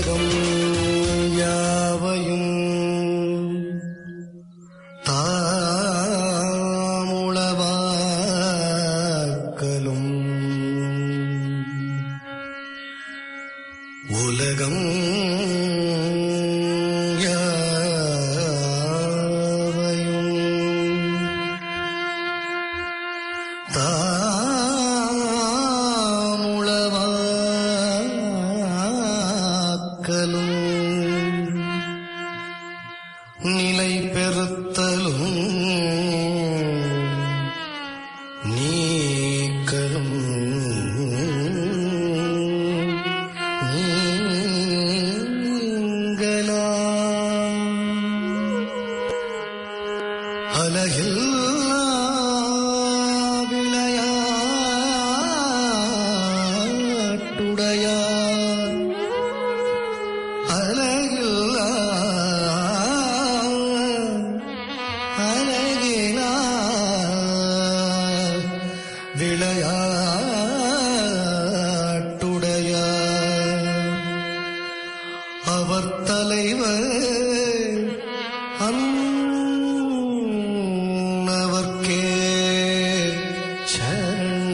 உலகம் யாவையும் தாமுளவாக்கலும் உலகம் யாவையும் தாமுளவாக்கலும் நிலை பெறுத்தலும் நீக்கலும் நீங்களாம் அலகில்லா விளையாட்டுடையார் அலகில்லா அலகிலா விளையாட்டுடையார் அவர் தலைவர் அன்னவர்க்கே சரண்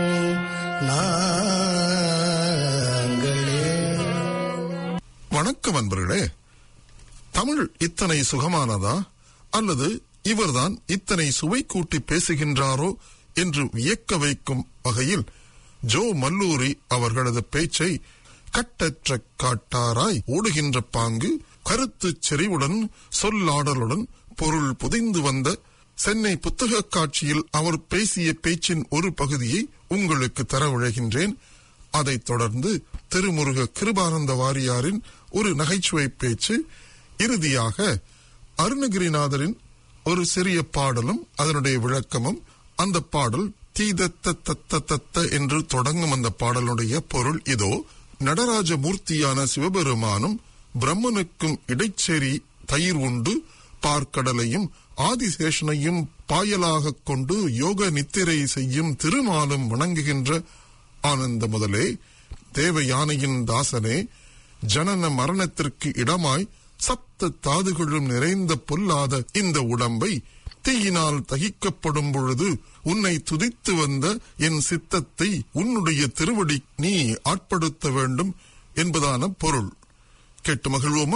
நாங்களே வணக்கம் அன்பர்களே தமிழ் இத்தனை சுகமானதா அல்லது இவர்தான் இத்தனை சுவை கூட்டி பேசுகின்றாரோ என்று வியக்க வைக்கும் வகையில் ஜோ மல்லூரி அவர்களது பேச்சை கட்டற்ற காட்டாராய் ஓடுகின்ற பாங்கு கருத்துச் செறிவுடன் சொல்லாடலுடன் பொருள் புதைந்து வந்த சென்னை புத்தகக் காட்சியில் அவர் பேசிய பேச்சின் ஒரு பகுதியை உங்களுக்கு தர விழைகின்றேன் அதைத் தொடர்ந்து திருமுருக கிருபானந்த வாரியாரின் ஒரு நகைச்சுவை பேச்சு இறுதியாக அருணகிரிநாதரின் ஒரு சிறிய பாடலும் அதனுடைய விளக்கமும் அந்த பாடல் தீதத்த தத்த தத்த என்று தொடங்கும் அந்த பாடலுடைய பொருள் இதோ நடராஜ மூர்த்தியான சிவபெருமானும் பிரம்மனுக்கும் இடைச்சேரி தயிர் உண்டு பார்க்கடலையும் ஆதிசேஷனையும் பாயலாகக் கொண்டு யோக நித்திரை செய்யும் திருமாலும் வணங்குகின்ற ஆனந்த முதலே தேவ யானையின் தாசனே ஜனன மரணத்திற்கு இடமாய் சப்த தாதுகளும் நிறைந்த பொல்லாத இந்த உடம்பை தீயினால் தகிக்கப்படும் பொழுது உன்னை துதித்து வந்த என் சித்தத்தை உன்னுடைய திருவடி நீ ஆட்படுத்த வேண்டும் என்பதான பொருள் கேட்டு மகிழ்வோமா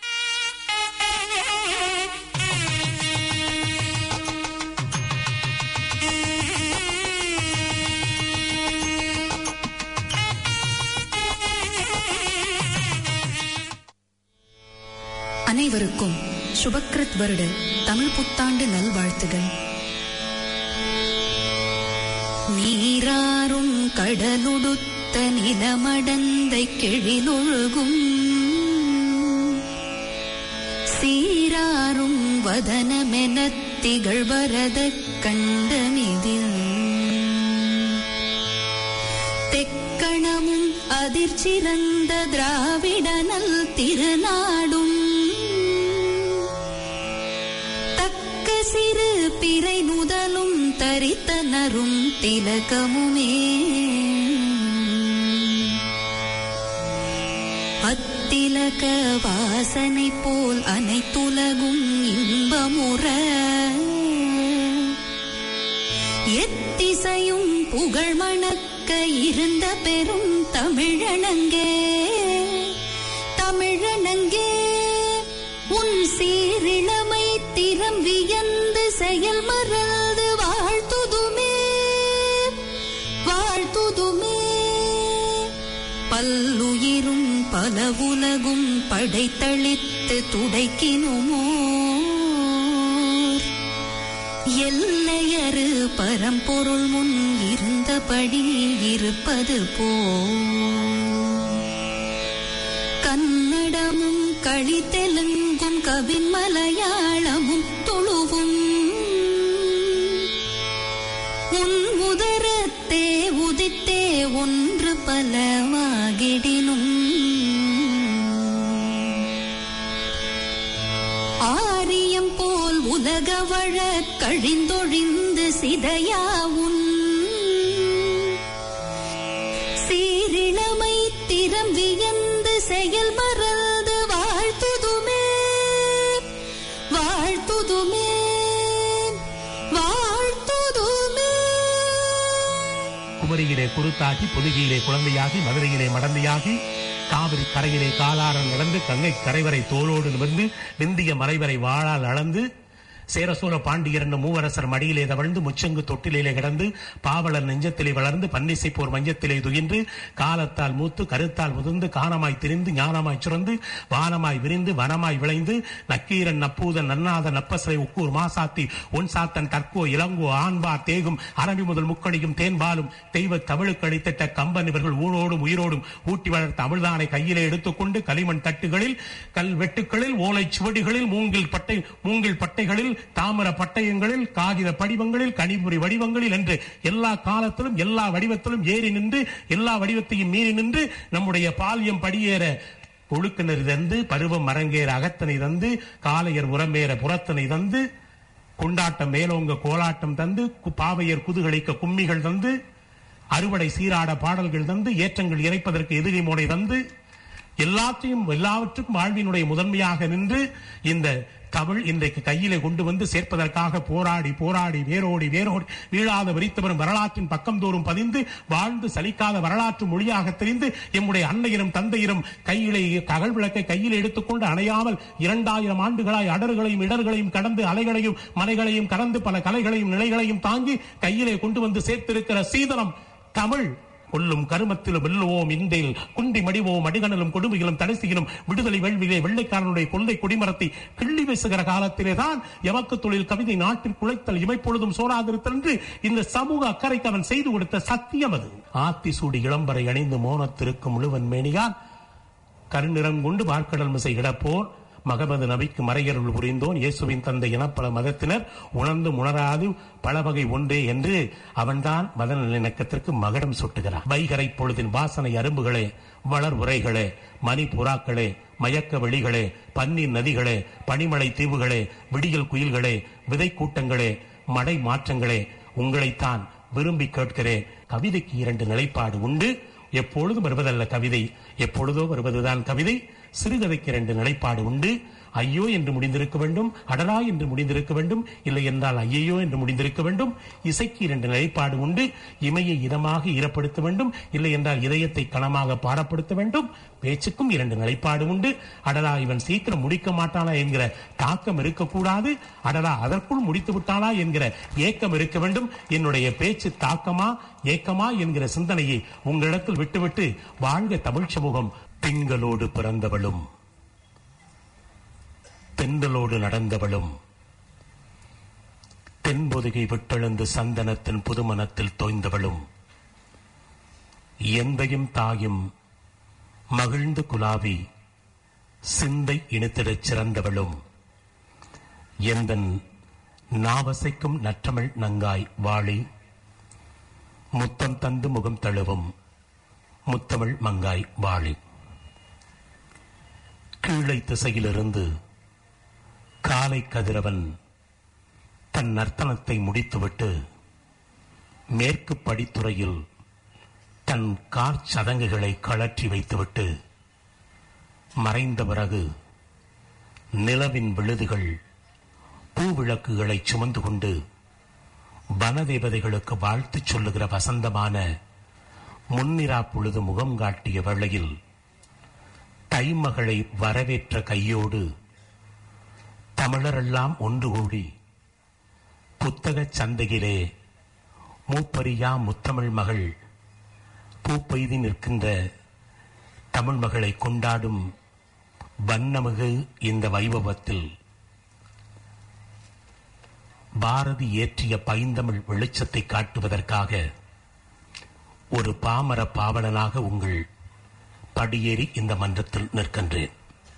அனைவருக்கும் சுபக்ரித் வருட தமிழ் புத்தாண்டு நல்வாழ்த்துகள் நீராறும் கடலுடுத்த நிலமடந்தை கெழிலொழுகும் சீராறும் வதனமெனத் திகழ்வரத கண்டமிதில் தெக்கணமும் அதிர்ச்சிறந்த திராவிடனல் திருநாடும் தக்க சிறு பிறை நுதலும் தரித்தனரும் திலகமுமே அத்திலக வாசனை போல் அனைத்துலகும் இன்பமுற எத்திசையும் புகழ் மணக்க இருந்த பெரும் தமிழனங்கே தமிழனங்கே உன் சீரிழமை திறம் வியந்து செயல் மறந்து வாழ்த்துதுமே வாழ்த்துதுமே பல்லுயிரும் பல உலகும் படைத்தளித்து துடைக்கினுமோ எல்லையறு பரம்பொருள் முன் இருந்தபடி இருப்பது போ கன்னடமும் களி தெலுங்கும் கவின் மலையாளமும் துளுவும் உன் உதரத்தே உதித்தே ஒன்று பலவாகிடினும் ஆரியம் போல் உலக வழ கழிந்தொழிந்து சிதையாவுன் சீரிழமை திறம் வியந்து செயல் மறந்து கொல்லையிலே குருத்தாகி பொதுகையிலே குழந்தையாகி மதுரையிலே மடந்தையாகி காவிரி கரையிலே காலாரம் நடந்து கங்கை கரைவரை தோளோடு நிமிர்ந்து விந்திய மறைவரை வாழால் அளந்து சேரசூர பாண்டியர் என்னும் மூவரசர் மடியிலே தவழ்ந்து முச்சங்கு தொட்டிலே கிடந்து பாவலர் நெஞ்சத்திலே வளர்ந்து பன்னிசைப்போர் மஞ்சத்திலே துயின்று காலத்தால் மூத்து கருத்தால் முதிர்ந்து காணமாய் திரிந்து ஞானமாய் சுரந்து வானமாய் விரிந்து வனமாய் விளைந்து நக்கீரன் நப்பூதன் நன்னாத நப்பசரை உக்கூர் மாசாத்தி உன் சாத்தன் கற்கோ இளங்கோ ஆண்பார் தேகும் அரபி முதல் முக்கணியும் தேன்பாலும் தெய்வ தமிழுக்கு அளித்திட்ட கம்பன் இவர்கள் ஊரோடும் உயிரோடும் ஊட்டி வளர்த்த அமிழ்தானை கையிலே எடுத்துக்கொண்டு களிமண் தட்டுகளில் கல் வெட்டுக்களில் ஓலை சுவடிகளில் மூங்கில் பட்டை மூங்கில் பட்டைகளில் தாமர பட்டயங்களில் காகித படிவங்களில் கனிபுரி வடிவங்களில் என்று எல்லா காலத்திலும் எல்லா வடிவத்திலும் ஏறி நின்று எல்லா வடிவத்தையும் மீறி நின்று நம்முடைய பால்யம் படியேற ஒழுக்கினர் தந்து பருவம் அரங்கேற அகத்தனை தந்து காளையர் உரமேற புறத்தனை தந்து கொண்டாட்டம் மேலோங்க கோலாட்டம் தந்து கு- பாவையர் குதுகளிக்க கும்மிகள் தந்து அறுவடை சீராட பாடல்கள் தந்து ஏற்றங்கள் இறைப்பதற்கு எதுகை மோனை தந்து எல்லாத்தையும் எல்லாவற்றுக்கும் வாழ்வினுடைய முதன்மையாக நின்று இந்த தமிழ் இன்றைக்கு கையிலே கொண்டு வந்து சேர்ப்பதற்காக போராடி போராடி வேரோடி வேரோடி வீழாத விரித்தவரும் வரலாற்றின் பக்கம் தோறும் பதிந்து வாழ்ந்து சலிக்காத வரலாற்று மொழியாக தெரிந்து எம்முடைய அன்னையரும் தந்தையரும் கையிலே அகல் விளக்கை கையில் எடுத்துக்கொண்டு அணையாமல் இரண்டாயிரம் ஆண்டுகளாய் அடர்களையும் இடர்களையும் கடந்து அலைகளையும் மலைகளையும் கடந்து பல கலைகளையும் நிலைகளையும் தாங்கி கையிலே கொண்டு வந்து சேர்த்திருக்கிற சீதனம் தமிழ் கொல்லும் கருமத்திலும் வெல்லுவோம் இந்தேல் குண்டி மடிவோம் அடிகணலும் கொடுமையிலும் தடைசியிலும் விடுதலை வேள்வியிலே வெள்ளைக்காரனுடைய கொள்ளை கொடிமரத்தை கிள்ளி வீசுகிற காலத்திலே தான் எமக்கு தொழில் கவிதை நாட்டில் குலைத்தல் இமைப்பொழுதும் சோராதிருத்தல் என்று இந்த சமூக அக்கறைக்கு அவன் செய்து கொடுத்த சத்தியம் அது ஆத்தி சூடி இளம்பரை அணிந்து மோனத்திருக்கும் முழுவன் மேனியான் கருநிறங்கொண்டு பார்க்கடல் மிசை இடப்போர் மகமது நபிக்கு மறையருள் புரிந்தோன் இயேசுவின் தந்தை என பல மதத்தினர் உணர்ந்து உணராது பல வகை ஒன்றே என்று அவன்தான் மத நல்லிணக்கத்திற்கு மகடம் சுட்டுகிறான் வைகரை பொழுதின் வாசனை அரும்புகளே வளர் உரைகளே மணி புறாக்களே மயக்க வெளிகளே பன்னீர் நதிகளே பனிமலை தீவுகளே விடியல் குயில்களே விதை கூட்டங்களே மடை மாற்றங்களே உங்களைத்தான் விரும்பி கேட்கிறேன் கவிதைக்கு இரண்டு நிலைப்பாடு உண்டு எப்பொழுதும் வருவதல்ல கவிதை எப்பொழுதோ வருவதுதான் கவிதை சிறுகதைக்கு இரண்டு நிலைப்பாடு உண்டு ஐயோ என்று முடிந்திருக்க வேண்டும் அடரா என்று முடிந்திருக்க வேண்டும் இல்லை என்றால் ஐயையோ என்று முடிந்திருக்க வேண்டும் இசைக்கு இரண்டு நிலைப்பாடு உண்டு இமையை இதமாக ஈரப்படுத்த வேண்டும் இல்லை என்றால் இதயத்தை கனமாக பாரப்படுத்த வேண்டும் பேச்சுக்கும் இரண்டு நிலைப்பாடு உண்டு அடலா இவன் சீக்கிரம் முடிக்க மாட்டானா என்கிற தாக்கம் இருக்கக்கூடாது அடலா அதற்குள் முடித்து விட்டானா என்கிற ஏக்கம் இருக்க வேண்டும் என்னுடைய பேச்சு தாக்கமா ஏக்கமா என்கிற சிந்தனையை உங்களிடத்தில் விட்டுவிட்டு வாழ்க தமிழ் சமூகம் திங்களோடு பிறந்தவளும் தென்றலோடு நடந்தவளும் தென்பொதுகை விட்டெழுந்து சந்தனத்தின் புதுமணத்தில் தோய்ந்தவளும் எந்தையும் தாயும் மகிழ்ந்து குலாவி சிந்தை இனித்திடச் சிறந்தவளும் எந்தன் நாவசைக்கும் நற்றமிழ் நங்காய் வாழி முத்தம் தந்து முகம் தழுவும் முத்தமிழ் மங்காய் வாழி கீழை திசையிலிருந்து காலை கதிரவன் தன் நர்த்தனத்தை முடித்துவிட்டு மேற்கு படித்துறையில் தன் கார் சதங்குகளை கழற்றி வைத்துவிட்டு மறைந்த பிறகு நிலவின் விழுதுகள் பூவிளக்குகளை சுமந்து கொண்டு வனதேவதைகளுக்கு வாழ்த்து சொல்லுகிற வசந்தமான முன்னிரா பொழுது முகம் காட்டிய வேளையில் தைமகளை வரவேற்ற கையோடு தமிழரெல்லாம் ஒன்று கூடி புத்தகச் சந்தையிலே மூப்பரியா முத்தமிழ் மகள் பூப்பெய்தி நிற்கின்ற தமிழ் மகளை கொண்டாடும் வண்ணமிகு இந்த வைபவத்தில் பாரதி ஏற்றிய பைந்தமிழ் வெளிச்சத்தை காட்டுவதற்காக ஒரு பாமர பாவலனாக உங்கள் படியேறி இந்த மன்றத்தில் நிற்கின்றேன்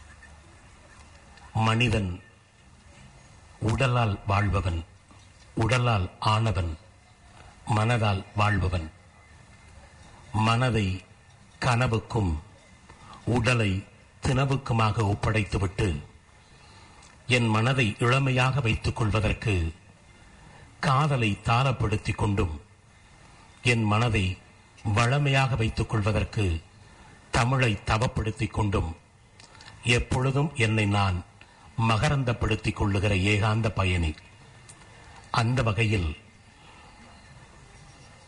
மனிதன் உடலால் வாழ்பவன் உடலால் ஆனவன் மனதால் வாழ்பவன் மனதை கனவுக்கும் உடலை தினவுக்குமாக ஒப்படைத்துவிட்டு என் மனதை இளமையாக வைத்துக் கொள்வதற்கு காதலை தாரப்படுத்திக் கொண்டும் என் மனதை வளமையாக வைத்துக் கொள்வதற்கு தமிழை தவப்படுத்திக் கொண்டும் எப்பொழுதும் என்னை நான் மகரந்தப்படுத்திக் கொள்ளுகிற ஏகாந்த பயணி அந்த வகையில்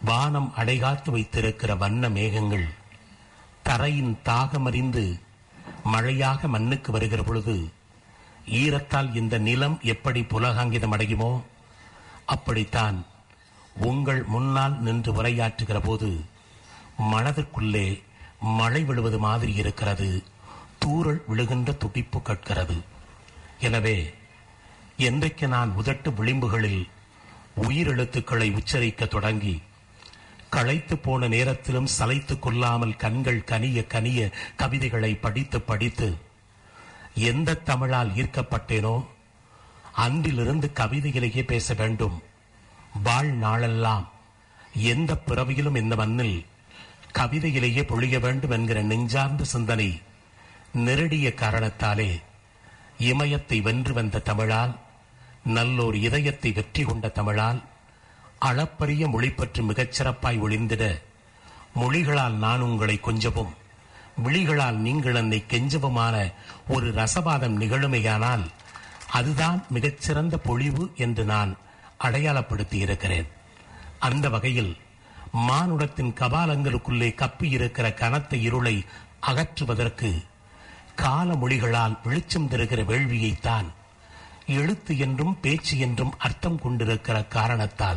வானம் அடைகாத்து வைத்திருக்கிற வண்ண மேகங்கள் தரையின் தாகமறிந்து மழையாக மண்ணுக்கு வருகிற பொழுது ஈரத்தால் இந்த நிலம் எப்படி புலகாங்கிதம் அடையுமோ அப்படித்தான் உங்கள் முன்னால் நின்று உரையாற்றுகிற போது மனதிற்குள்ளே மழை விழுவது மாதிரி இருக்கிறது தூறல் விழுகின்ற துடிப்பு கற்கிறது எனவே என்றைக்கு நான் உதட்டு விளிம்புகளில் உயிரெழுத்துக்களை உச்சரிக்க தொடங்கி களைத்து போன நேரத்திலும் சளைத்துக் கொள்ளாமல் கண்கள் கனிய கனிய கவிதைகளை படித்து படித்து எந்த தமிழால் ஈர்க்கப்பட்டேனோ அன்றிலிருந்து கவிதையிலேயே பேச வேண்டும் வாழ்நாளெல்லாம் எந்த பிறவியிலும் இந்த மண்ணில் கவிதையிலேயே பொழிய வேண்டும் என்கிற நெஞ்சார்ந்த சிந்தனை நெருடிய காரணத்தாலே இமயத்தை வென்று வந்த தமிழால் நல்லோர் இதயத்தை வெற்றி கொண்ட தமிழால் அளப்பரிய மொழி பற்றி மிகச் சிறப்பாய் ஒளிந்திட மொழிகளால் நான் உங்களை கொஞ்சவும் விழிகளால் நீங்கள் என்னை கெஞ்சவுமான ஒரு ரசவாதம் நிகழுமையானால் அதுதான் மிகச்சிறந்த பொழிவு என்று நான் அடையாளப்படுத்தி இருக்கிறேன் அந்த வகையில் மானுடத்தின் கபாலங்களுக்குள்ளே கப்பி இருக்கிற கனத்த இருளை அகற்றுவதற்கு கால மொழிகளால் வெளிச்சம் தருகிற வேள்வியைத்தான் எழுத்து என்றும் பேச்சு என்றும் அர்த்தம் கொண்டிருக்கிற காரணத்தால்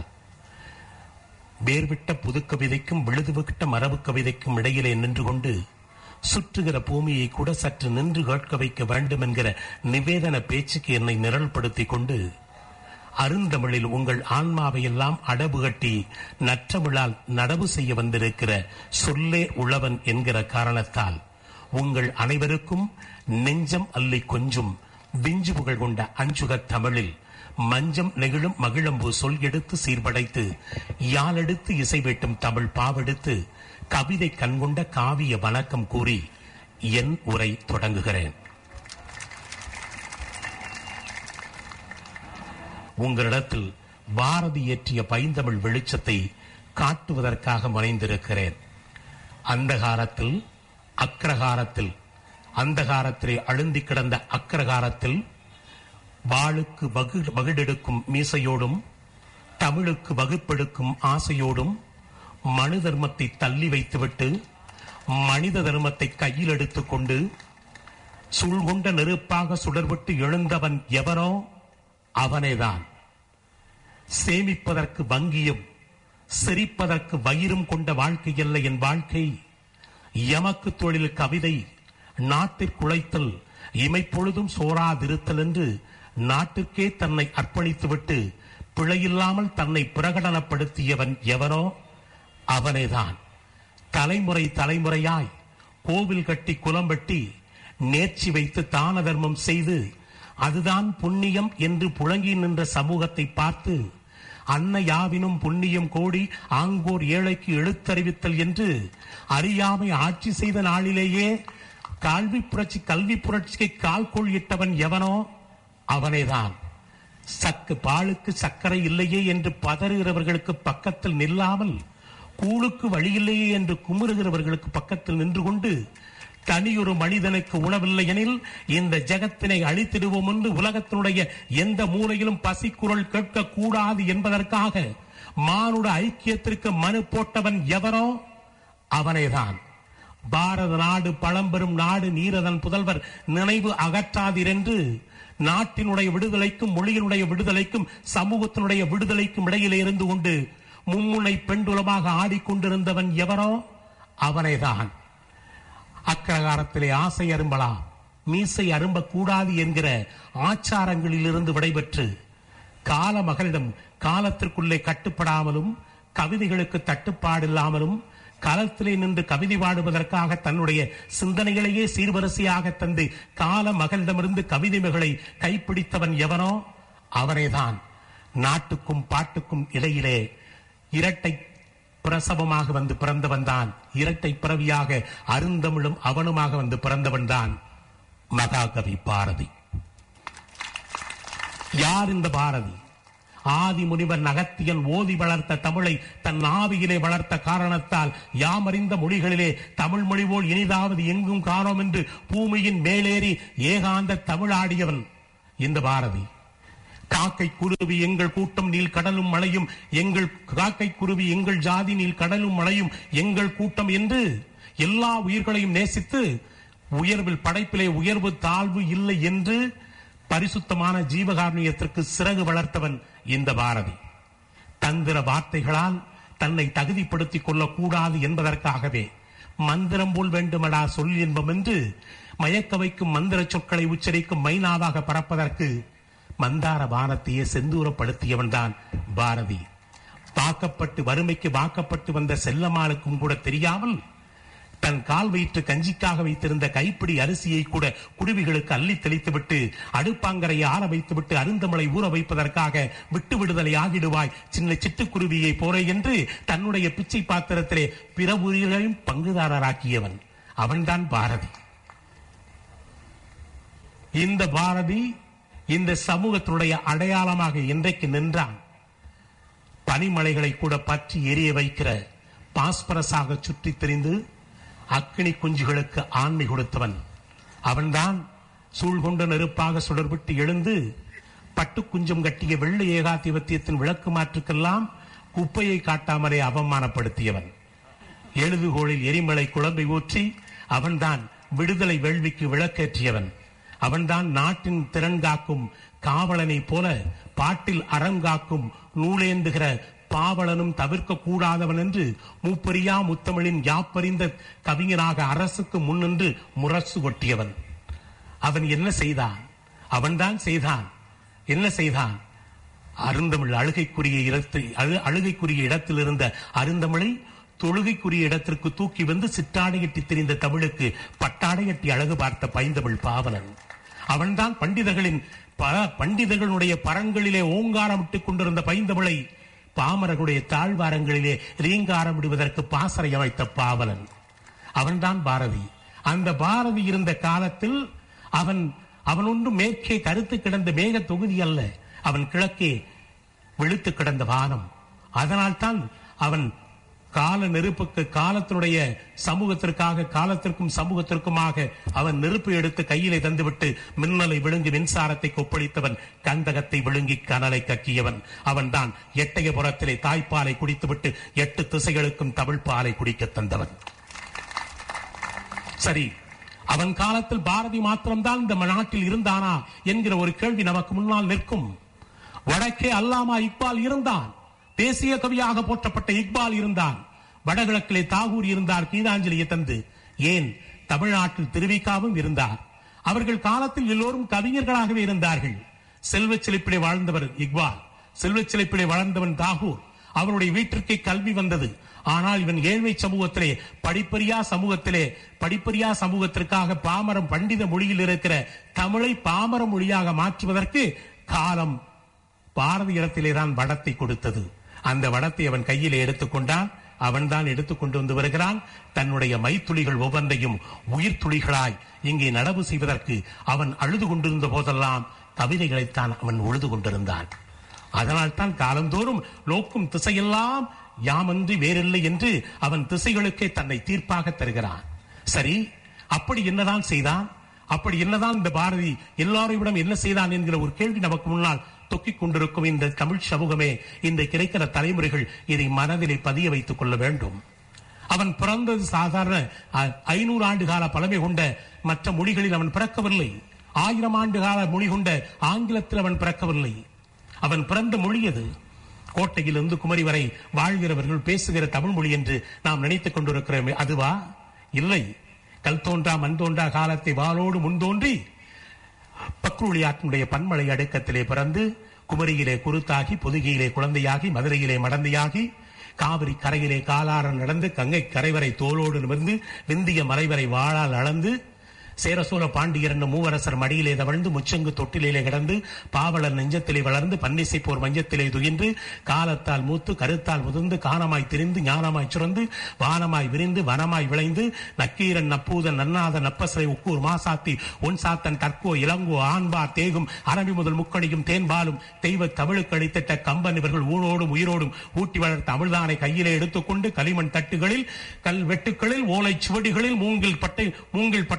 வேர்விட்ட புது கவிதைக்கும் விழுதுவிட்ட மரபு கவிதைக்கும் இடையிலே நின்று கொண்டு சுற்றுகிற பூமியை கூட சற்று நின்று கேட்க வைக்க வேண்டும் என்கிற நிவேதன பேச்சுக்கு என்னை நிரல்படுத்திக் கொண்டு அருந்தமிழில் உங்கள் ஆன்மாவை எல்லாம் அடவு கட்டி நற்றமிழால் நடவு செய்ய வந்திருக்கிற சொல்லே உழவன் என்கிற காரணத்தால் உங்கள் அனைவருக்கும் நெஞ்சம் அல்லி கொஞ்சும் விஞ்சு புகழ் கொண்ட அஞ்சுகத் தமிழில் மஞ்சம் நெகிழும் மகிழம்பு சொல் எடுத்து சீர்படைத்து யாழெடுத்து இசை வெட்டும் தமிழ் பாவெடுத்து கவிதை கண்கொண்ட காவிய வணக்கம் கூறி என் உரை தொடங்குகிறேன் உங்களிடத்தில் பாரதி இயற்றிய பைந்தமிழ் வெளிச்சத்தை காட்டுவதற்காக முனைந்திருக்கிறேன் அந்தகாரத்தில் அக்ரகாரத்தில் அந்தகாரத்திலே அழுந்தி கிடந்த அக்ரகாரத்தில் வாளுக்கு வகு வகுடெடுக்கும் மீசையோடும் தமிழுக்கு வகுப்பெடுக்கும் ஆசையோடும் மனு தர்மத்தை தள்ளி வைத்துவிட்டு மனித தர்மத்தை கையில் எடுத்துக் கொண்டு சுள்கொண்ட நெருப்பாக சுடர்விட்டு எழுந்தவன் எவனோ அவனேதான் சேமிப்பதற்கு வங்கியும் சிரிப்பதற்கு வயிறும் கொண்ட வாழ்க்கையல்ல என் வாழ்க்கை எமக்கு தொழில் கவிதை நாட்டிற்குழைத்தல் இமைப்பொழுதும் சோராதிருத்தல் என்று நாட்டிற்கே தன்னை அர்ப்பணித்துவிட்டு பிழையில்லாமல் தன்னை பிரகடனப்படுத்தியவன் எவனோ அவனேதான் தலைமுறை தலைமுறையாய் கோவில் கட்டி குலம் வெட்டி நேர்ச்சி வைத்து தான தர்மம் செய்து அதுதான் புண்ணியம் என்று புழங்கி நின்ற சமூகத்தை பார்த்து அன்ன யாவினும் புண்ணியம் கோடி ஆங்கோர் ஏழைக்கு எழுத்தறிவித்தல் என்று அறியாமை ஆட்சி செய்த நாளிலேயே கல்வி புரட்சி கல்வி புரட்சிக்கு கால்கோள் இட்டவன் எவனோ அவனேதான் சக்கு பாலுக்கு சர்க்கரை இல்லையே என்று பதறுகிறவர்களுக்கு பக்கத்தில் நில்லாமல் கூழுக்கு வழியில்லையே என்று குமுறுகிறவர்களுக்கு பக்கத்தில் நின்று கொண்டு தனியொரு மனிதனுக்கு உணவில்லை எனில் இந்த ஜெகத்தினை அழித்திடுவோம் என்று உலகத்தினுடைய எந்த மூலையிலும் பசிக்குரல் கேட்க கூடாது என்பதற்காக மானுட ஐக்கியத்திற்கு மனு போட்டவன் எவனோ அவனேதான் பாரத நாடு பழம்பெரும் நாடு நீரதன் புதல்வர் நினைவு அகற்றாதீர் என்று நாட்டினுடைய விடுதலைக்கும் மொழியினுடைய விடுதலைக்கும் சமூகத்தினுடைய விடுதலைக்கும் இடையிலே இருந்து கொண்டு மும்முனை பெண்டுலமாக ஆடிக்கொண்டிருந்தவன் எவனோ அவனேதான் அக்கிரகாரத்திலே ஆசை அரும்பலாம் மீசை அரும்பக் கூடாது என்கிற ஆச்சாரங்களிலிருந்து விடைபெற்று கால மகளிடம் காலத்திற்குள்ளே கட்டுப்படாமலும் கவிதைகளுக்கு தட்டுப்பாடில்லாமலும் காலத்திலே நின்று கவிதை பாடுவதற்காக தன்னுடைய சிந்தனைகளையே சீர்வரிசையாக தந்து கால மகளிடமிருந்து கவிதை மகளை கைப்பிடித்தவன் எவனோ அவனேதான் நாட்டுக்கும் பாட்டுக்கும் இடையிலே இரட்டை பிரசவமாக வந்து பிறந்தவன் தான் இரட்டை பிறவியாக அருந்தமிழும் அவனுமாக வந்து பிறந்தவன் தான் மகாகவி பாரதி யார் இந்த பாரதி ஆதி முனிவர் நகத்தியன் ஓதி வளர்த்த தமிழை தன் ஆவியிலே வளர்த்த காரணத்தால் யாமறிந்த மொழிகளிலே தமிழ் மொழி போல் இனிதாவது எங்கும் காணோம் என்று பூமியின் மேலேறி ஏகாந்த தமிழாடியவன் இந்த பாரதி காக்கை குருவி எங்கள் கூட்டம் நீல் கடலும் மழையும் எங்கள் காக்கை குருவி எங்கள் ஜாதி நீல் கடலும் மழையும் எங்கள் கூட்டம் என்று எல்லா உயிர்களையும் நேசித்து உயர்வில் படைப்பிலே உயர்வு தாழ்வு இல்லை என்று பரிசுத்தமான ஜீவகாருண்யத்திற்கு சிறகு வளர்த்தவன் இந்த பாரதி தந்திர வார்த்தைகளால் தன்னை தகுதிப்படுத்திக் கொள்ளக்கூடாது என்பதற்காகவே மந்திரம் போல் வேண்டுமடா சொல் இன்பம் என்று மயக்க வைக்கும் மந்திர சொற்களை உச்சரிக்கும் மைனாவாக பறப்பதற்கு மந்தார வானத்தையே செந்தூரப்படுத்தியவன் தான் பாரதி வாக்கப்பட்டு வறுமைக்கு வாக்கப்பட்டு வந்த செல்லம்மாளுக்கும் கூட தெரியாமல் தன் கால் வயிற்று கஞ்சிக்காக வைத்திருந்த கைப்பிடி அரிசியை கூட குருவிகளுக்கு அள்ளி தெளித்துவிட்டு அடுப்பாங்கரையை ஆற வைத்துவிட்டு அருந்தமலை ஊற வைப்பதற்காக விட்டு விடுதலை ஆகிடுவாய் சின்ன சிட்டுக்குருவியை போல என்று தன்னுடைய பிச்சை பாத்திரத்திலே பிற உயிர்களையும் பங்குதாரராக்கியவன் அவன்தான் பாரதி இந்த பாரதி இந்த சமூகத்தினுடைய அடையாளமாக இன்றைக்கு நின்றான் பனிமலைகளை கூட பற்றி எரிய வைக்கிற பாஸ்பரஸாக சுற்றித் திரிந்து அக்கினி குஞ்சுகளுக்கு ஆண்மை கொடுத்தவன் அவன்தான் சூழ்கொண்ட நெருப்பாக சுடர்விட்டு எழுந்து பட்டு குஞ்சம் கட்டிய வெள்ளை ஏகாதிபத்தியத்தின் விளக்கு மாற்றுக்கெல்லாம் குப்பையை காட்டாமலே அவமானப்படுத்தியவன் எழுதுகோளில் எரிமலை குழம்பை ஊற்றி அவன்தான் விடுதலை வேள்விக்கு விளக்கேற்றியவன் அவன்தான் நாட்டின் திறன் காக்கும் காவலனைப் போல பாட்டில் அறங்காக்கும் நூலேந்துகிற பாவலனும் தவிர்க்க கூடாதவன் என்று மூப்பரியா முத்தமிழின் யாப்பறிந்த கவிஞனாக அரசுக்கு முன்னின்று முரசு கொட்டியவன் அவன் என்ன செய்தான் அவன்தான் செய்தான் என்ன செய்தான் அருந்தமிழ் அழுகைக்குரிய இடத்தில் அழு- அழுகைக்குரிய இடத்தில் இருந்த அருந்தமிழை தொழுகைக்குரிய இடத்திற்கு தூக்கி வந்து சிட்டாடை கட்டி திரிந்த தமிழுக்கு பட்டாடை கட்டி அழகு பார்த்த பைந்தமிழ் பாவலன் அவன்தான் பண்டிதர்களின் பல பண்டிதர்களுடைய பரங்களிலே ஓங்காரமிட்டுக் கொண்டிருந்த பைந்தமிழை பாமரர்களுடைய தாழ்வாரங்களிலே ரீங்காரம் விடுவதற்கு பாசறை அமைத்த பாவலன் அவன்தான் பாரதி அந்த பாரதி இருந்த காலத்தில் அவன் அவன் ஒன்று மேற்கே கருத்து கிடந்த மேக தொகுதி அல்ல அவன் கிழக்கே வெளுத்து கிடந்த வானம் அதனால்தான் அவன் கால நெருப்புக்கு காலத்தினுடைய சமூகத்திற்காக காலத்திற்கும் சமூகத்திற்குமாக அவன் நெருப்பு எடுத்து கையிலே தந்துவிட்டு மின்னலை விழுங்கி மின்சாரத்தை கொப்பளித்தவன் கந்தகத்தை விழுங்கி கனலை கக்கியவன் அவன்தான் எட்டயபுரத்திலே தாய்ப்பாலை குடித்துவிட்டு எட்டு திசைகளுக்கும் தமிழ் பாலை குடிக்க தந்தவன் சரி அவன் காலத்தில் பாரதி மாத்திரம்தான் இந்த நாட்டில் இருந்தானா என்கிற ஒரு கேள்வி நமக்கு முன்னால் நிற்கும் வடக்கே அல்லாமா இக்பால் இருந்தான் தேசிய கவியாக போற்றப்பட்ட இக்பால் இருந்தான் வடகிழக்கிலே தாகூர் இருந்தார் கீதாஞ்சலியை தந்து ஏன் தமிழ்நாட்டில் திருவிக்காவும் இருந்தார் அவர்கள் காலத்தில் எல்லோரும் கவிஞர்களாகவே இருந்தார்கள் செல்வச் செழிப்பிலே வாழ்ந்தவர் இக்பால் செல்வச் செழிப்பிலே வளர்ந்தவன் தாகூர் அவருடைய வீட்டிற்கே கல்வி வந்தது ஆனால் இவன் ஏழ்மை சமூகத்திலே படிப்பறியா சமூகத்திலே படிப்பறியா சமூகத்திற்காக பாமரம் பண்டித மொழியில் இருக்கிற தமிழை பாமர மொழியாக மாற்றுவதற்கு காலம் பாரதி இடத்திலே தான் வடத்தை கொடுத்தது அந்த வடத்தை அவன் கையிலே எடுத்துக்கொண்டான் அவன் தான் எடுத்துக்கொண்டு வந்து வருகிறான் தன்னுடைய மைத்துளிகள் ஒவ்வொன்றையும் உயிர் துளிகளாய் இங்கே நடவு செய்வதற்கு அவன் அழுது கொண்டிருந்த போதெல்லாம் கவிதைகளைத்தான் அவன் உழுது கொண்டிருந்தான் அதனால் தான் காலந்தோறும் நோக்கும் திசையெல்லாம் யாமன்றி வேறில்லை என்று அவன் திசைகளுக்கே தன்னை தீர்ப்பாக தருகிறான் சரி அப்படி என்னதான் செய்தான் அப்படி என்னதான் இந்த பாரதி எல்லாரையும் என்ன செய்தான் என்கிற ஒரு கேள்வி நமக்கு முன்னால் தொக்கிக் கொண்டிருக்கும் இந்த தமிழ் சமூகமே இந்த கிடைக்கிற தலைமுறைகள் இதை மனதிலே பதிய வைத்துக் கொள்ள வேண்டும் அவன் பிறந்தது சாதாரண அ- ஐநூறு ஆண்டு கால பழமை கொண்ட மற்ற மொழிகளில் அவன் பிறக்கவில்லை ஆயிரம் ஆண்டு கால மொழி கொண்ட ஆங்கிலத்தில் அவன் பிறக்கவில்லை அவன் பிறந்த மொழி அது கோட்டையிலிருந்து குமரி வரை வாழ்கிறவர்கள் பேசுகிற தமிழ் மொழி என்று நாம் நினைத்துக் கொண்டிருக்கிறோமே அதுவா இல்லை கல் தோன்றா மண் தோன்றா காலத்தை வாளோடு முன்தோன்றி பக்ருளியாற்றினுடைய பன்மலை அடுக்கத்திலே பிறந்து குமரியிலே குருத்தாகி பொதுகையிலே குழந்தையாகி மதுரையிலே மடந்தையாகி காவிரி கரையிலே காலார நடந்து கங்கை கரைவரை தோளோடு நிமிர்ந்து விந்திய மறைவரை வாழால் அளந்து சேரசூர பாண்டியர் என்னும் மூவரசர் மடியிலே தவழ்ந்து முச்சங்கு தொட்டிலே கிடந்து பாவலர் நெஞ்சத்திலே வளர்ந்து பன்னிசை போர் மஞ்சத்திலே துயின்று காலத்தால் மூத்து கருத்தால் முதிர்ந்து காணமாய் திரிந்து ஞானமாய் சுரந்து வானமாய் விரிந்து வனமாய் விளைந்து நக்கீரன் நப்பூதன் நன்னாதன் நப்பசரை உக்கூர் மாசாத்தி உன் சாத்தன் கற்கோ இளங்கோ ஆண்பார் தேகும் அரபி முதல் முக்கணியும் தேன்பாலும் தெய்வ தமிழுக்கு அளித்திட்ட கம்பன் இவர்கள் ஊழோடும் உயிரோடும் ஊட்டி வளர்த்த தமிழ்தானை கையிலே எடுத்துக்கொண்டு களிமண் தட்டுகளில் கல் வெட்டுக்களில் ஓலை சுவடிகளில் மூங்கில் பட்டை மூங்கில் பட்டைகளில்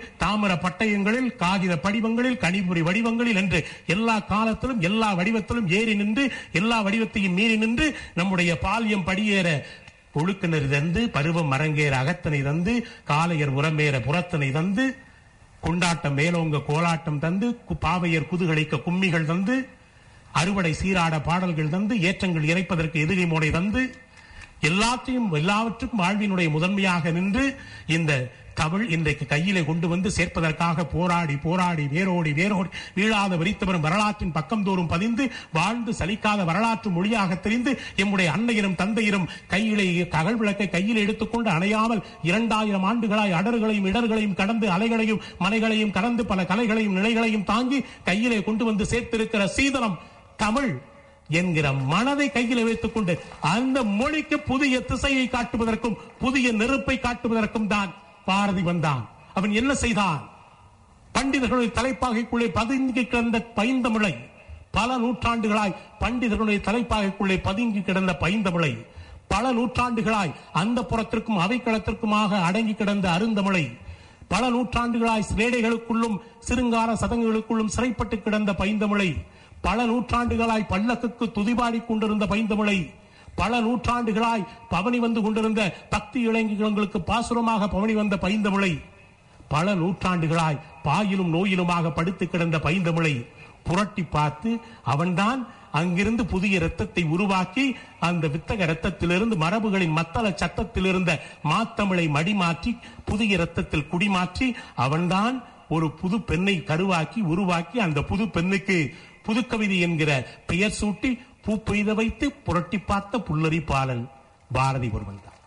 தாமர பட்டயங்களில் காகித படிவங்களில் கணிபுரி வடிவங்களில் என்று எல்லா காலத்திலும் எல்லா வடிவத்திலும் ஏறி நின்று எல்லா வடிவத்தையும் மீறி நின்று நம்முடைய பால்யம் படியேற ஒழுக்கினர் தந்து பருவம் மரங்கேற அகத்தனை தந்து காளையர் உரமேற புறத்தனை தந்து கொண்டாட்டம் மேலோங்க கோலாட்டம் தந்து கு- பாவையர் குதுகளைக்க கும்மிகள் தந்து அறுவடை சீராட பாடல்கள் தந்து ஏற்றங்கள் இறைப்பதற்கு எதுகை மோடை தந்து எல்லாத்தையும் எல்லாவற்றுக்கும் வாழ்வினுடைய முதன்மையாக நின்று இந்த தமிழ் இன்றைக்கு கையிலே கொண்டு வந்து சேர்ப்பதற்காக போராடி போராடி வேரோடி வேரோடி வீழாத விரித்தவரும் வரலாற்றின் பக்கம் தோறும் பதிந்து வாழ்ந்து சலிக்காத வரலாற்று மொழியாக தெரிந்து எம்முடைய அன்னையரும் தந்தையரும் கையிலே தகழ் விளக்கை கையில் எடுத்துக்கொண்டு அணையாமல் இரண்டாயிரம் ஆண்டுகளாய் அடர்களையும் இடர்களையும் கடந்து அலைகளையும் மலைகளையும் கடந்து பல கலைகளையும் நிலைகளையும் தாங்கி கையிலே கொண்டு வந்து சேர்த்திருக்கிற சீதனம் தமிழ் என்கிற மனதை கையில் வைத்துக் கொண்டு அந்த மொழிக்கு புதிய திசையை காட்டுவதற்கும் புதிய நெருப்பை காட்டுவதற்கும் தான் பாரதி வந்தான் அவன் என்ன செய்தான் பண்டிதர்களுடைய தலைப்பாகைக்குள்ளே பதுங்கி கிடந்த பைந்தமிழை பல நூற்றாண்டுகளாய் பண்டிதர்களுடைய தலைப்பாகைக்குள்ளே பதுங்கி கிடந்த பைந்தமிழை பல நூற்றாண்டுகளாய் அந்த புறத்திற்கும் அவைக்களத்திற்குமாக அடங்கி கிடந்த அருந்தமிழை பல நூற்றாண்டுகளாய் சிலேடைகளுக்குள்ளும் சிறுங்கார சதங்குகளுக்குள்ளும் சிறைப்பட்டு கிடந்த பைந்தமிழை பல நூற்றாண்டுகளாய் பல்லக்குக்கு துதிபாடிக் கொண்டிருந்த பைந்தமிழை பல நூற்றாண்டுகளாய் பவனி வந்து கொண்டிருந்த பக்தி இளைஞர்களுக்கு பாசுரமாக பவனி வந்த பைந்தமிழை பல நூற்றாண்டுகளாய் பாயிலும் நோயிலுமாக படுத்து கிடந்த பைந்தமிழை புரட்டி பார்த்து அவன்தான் அங்கிருந்து புதிய இரத்தத்தை உருவாக்கி அந்த வித்தக இரத்தத்திலிருந்து மரபுகளின் மத்தள சத்தத்தில் இருந்த மாத்தமிழை மடிமாற்றி புதிய இரத்தத்தில் குடிமாற்றி அவன்தான் ஒரு புது பெண்ணை கருவாக்கி உருவாக்கி அந்த புது பெண்ணுக்கு புதுக்கவிதை என்கிற பெயர் சூட்டி பூ பெய்த வைத்து புரட்டி பார்த்த புல்லரி பாலன் பாரதி ஒருவன் தான்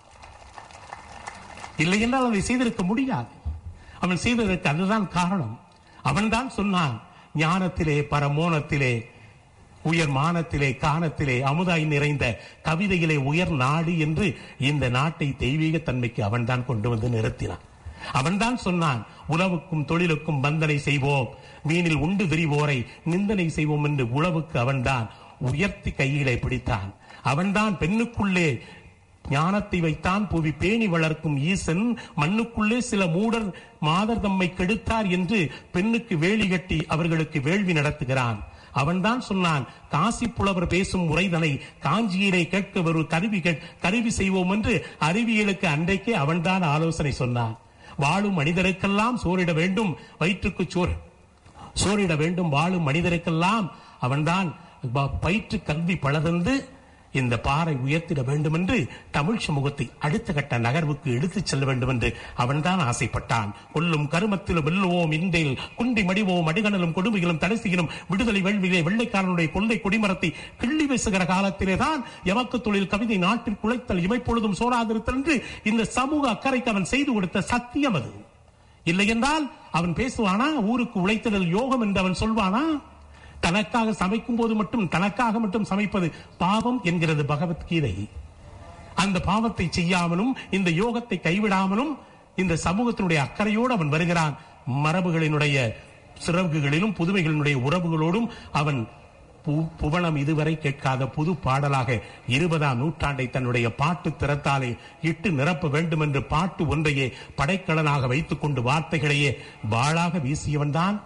இல்லை என்றால் அதை செய்திருக்க முடியாது அவன் செய்ததற்கு அதுதான் காரணம் அவன்தான் சொன்னான் ஞானத்திலே பரமோனத்திலே உயர் மானத்திலே காணத்திலே அமுதாய் நிறைந்த கவிதையிலே உயர் நாடு என்று இந்த நாட்டை தெய்வீக தன்மைக்கு அவன்தான் கொண்டு வந்து நிறுத்தினான் அவன்தான் சொன்னான் உழவுக்கும் தொழிலுக்கும் பந்தனை செய்வோம் மீனில் உண்டு விரிவோரை நிந்தனை செய்வோம் என்று உழவுக்கு அவன்தான் உயர்த்தி கையிலே பிடித்தான் அவன்தான் பெண்ணுக்குள்ளே ஞானத்தை வைத்தான் புவி பேணி வளர்க்கும் ஈசன் மண்ணுக்குள்ளே சில மூடர் மாதர் தம்மை கெடுத்தார் என்று பெண்ணுக்கு வேலி கட்டி அவர்களுக்கு வேள்வி நடத்துகிறான் அவன்தான் சொன்னான் காசி புலவர் பேசும் முறைதனை காஞ்சியிலே கேட்க ஒரு கருவி கேட்- கருவி செய்வோம் என்று அறிவியலுக்கு அன்றைக்கே அவன்தான் ஆலோசனை சொன்னான் வாழும் மனிதருக்கெல்லாம் சோறிட வேண்டும் வயிற்றுக்கு சோறு சோறிட வேண்டும் வாழும் மனிதருக்கெல்லாம் அவன்தான் ப- பயிற்று கல்வி பலதந்து இந்த பாறை உயர்த்திட வேண்டும் என்று தமிழ் சமூகத்தை அடுத்த கட்ட நகர்வுக்கு எடுத்துச் செல்ல வேண்டும் என்று அவன்தான் ஆசைப்பட்டான் கொல்லும் கருமத்திலும் வெல்லுவோம் இன்றையில் குண்டி மடிவோம் அடிகணலும் கொடுமைகளும் தடைசிகளும் விடுதலை வேள்வியிலே வெள்ளைக்காரனுடைய கொள்ளை கொடிமரத்தை கிள்ளி வீசுகிற காலத்திலே தான் எமக்கு தொழில் கவிதை நாட்டில் குலைத்தல் இமைப்பொழுதும் சோறாதிருத்தல் என்று இந்த சமூக அக்கறைக்கு அவன் செய்து கொடுத்த சத்தியம் அது இல்லை என்றால் அவன் பேசுவானா ஊருக்கு உழைத்தல் யோகம் என்று அவன் சொல்வானா தனக்காக சமைக்கும் போது மட்டும் தனக்காக மட்டும் சமைப்பது பாவம் என்கிறது பகவத்கீதை அந்த பாவத்தை செய்யாமலும் இந்த யோகத்தை கைவிடாமலும் இந்த சமூகத்தினுடைய அக்கறையோடு அவன் வருகிறான் மரபுகளினுடைய சிறகுகளிலும் புதுமைகளினுடைய உறவுகளோடும் அவன் பு- புவனம் இதுவரை கேட்காத புது பாடலாக இருபதாம் நூற்றாண்டை தன்னுடைய பாட்டு திறத்தாலே இட்டு நிரப்ப வேண்டும் என்று பாட்டு ஒன்றையே படைக்கலனாக வைத்துக் கொண்டு வார்த்தைகளையே வாளாக வீசியவன்தான்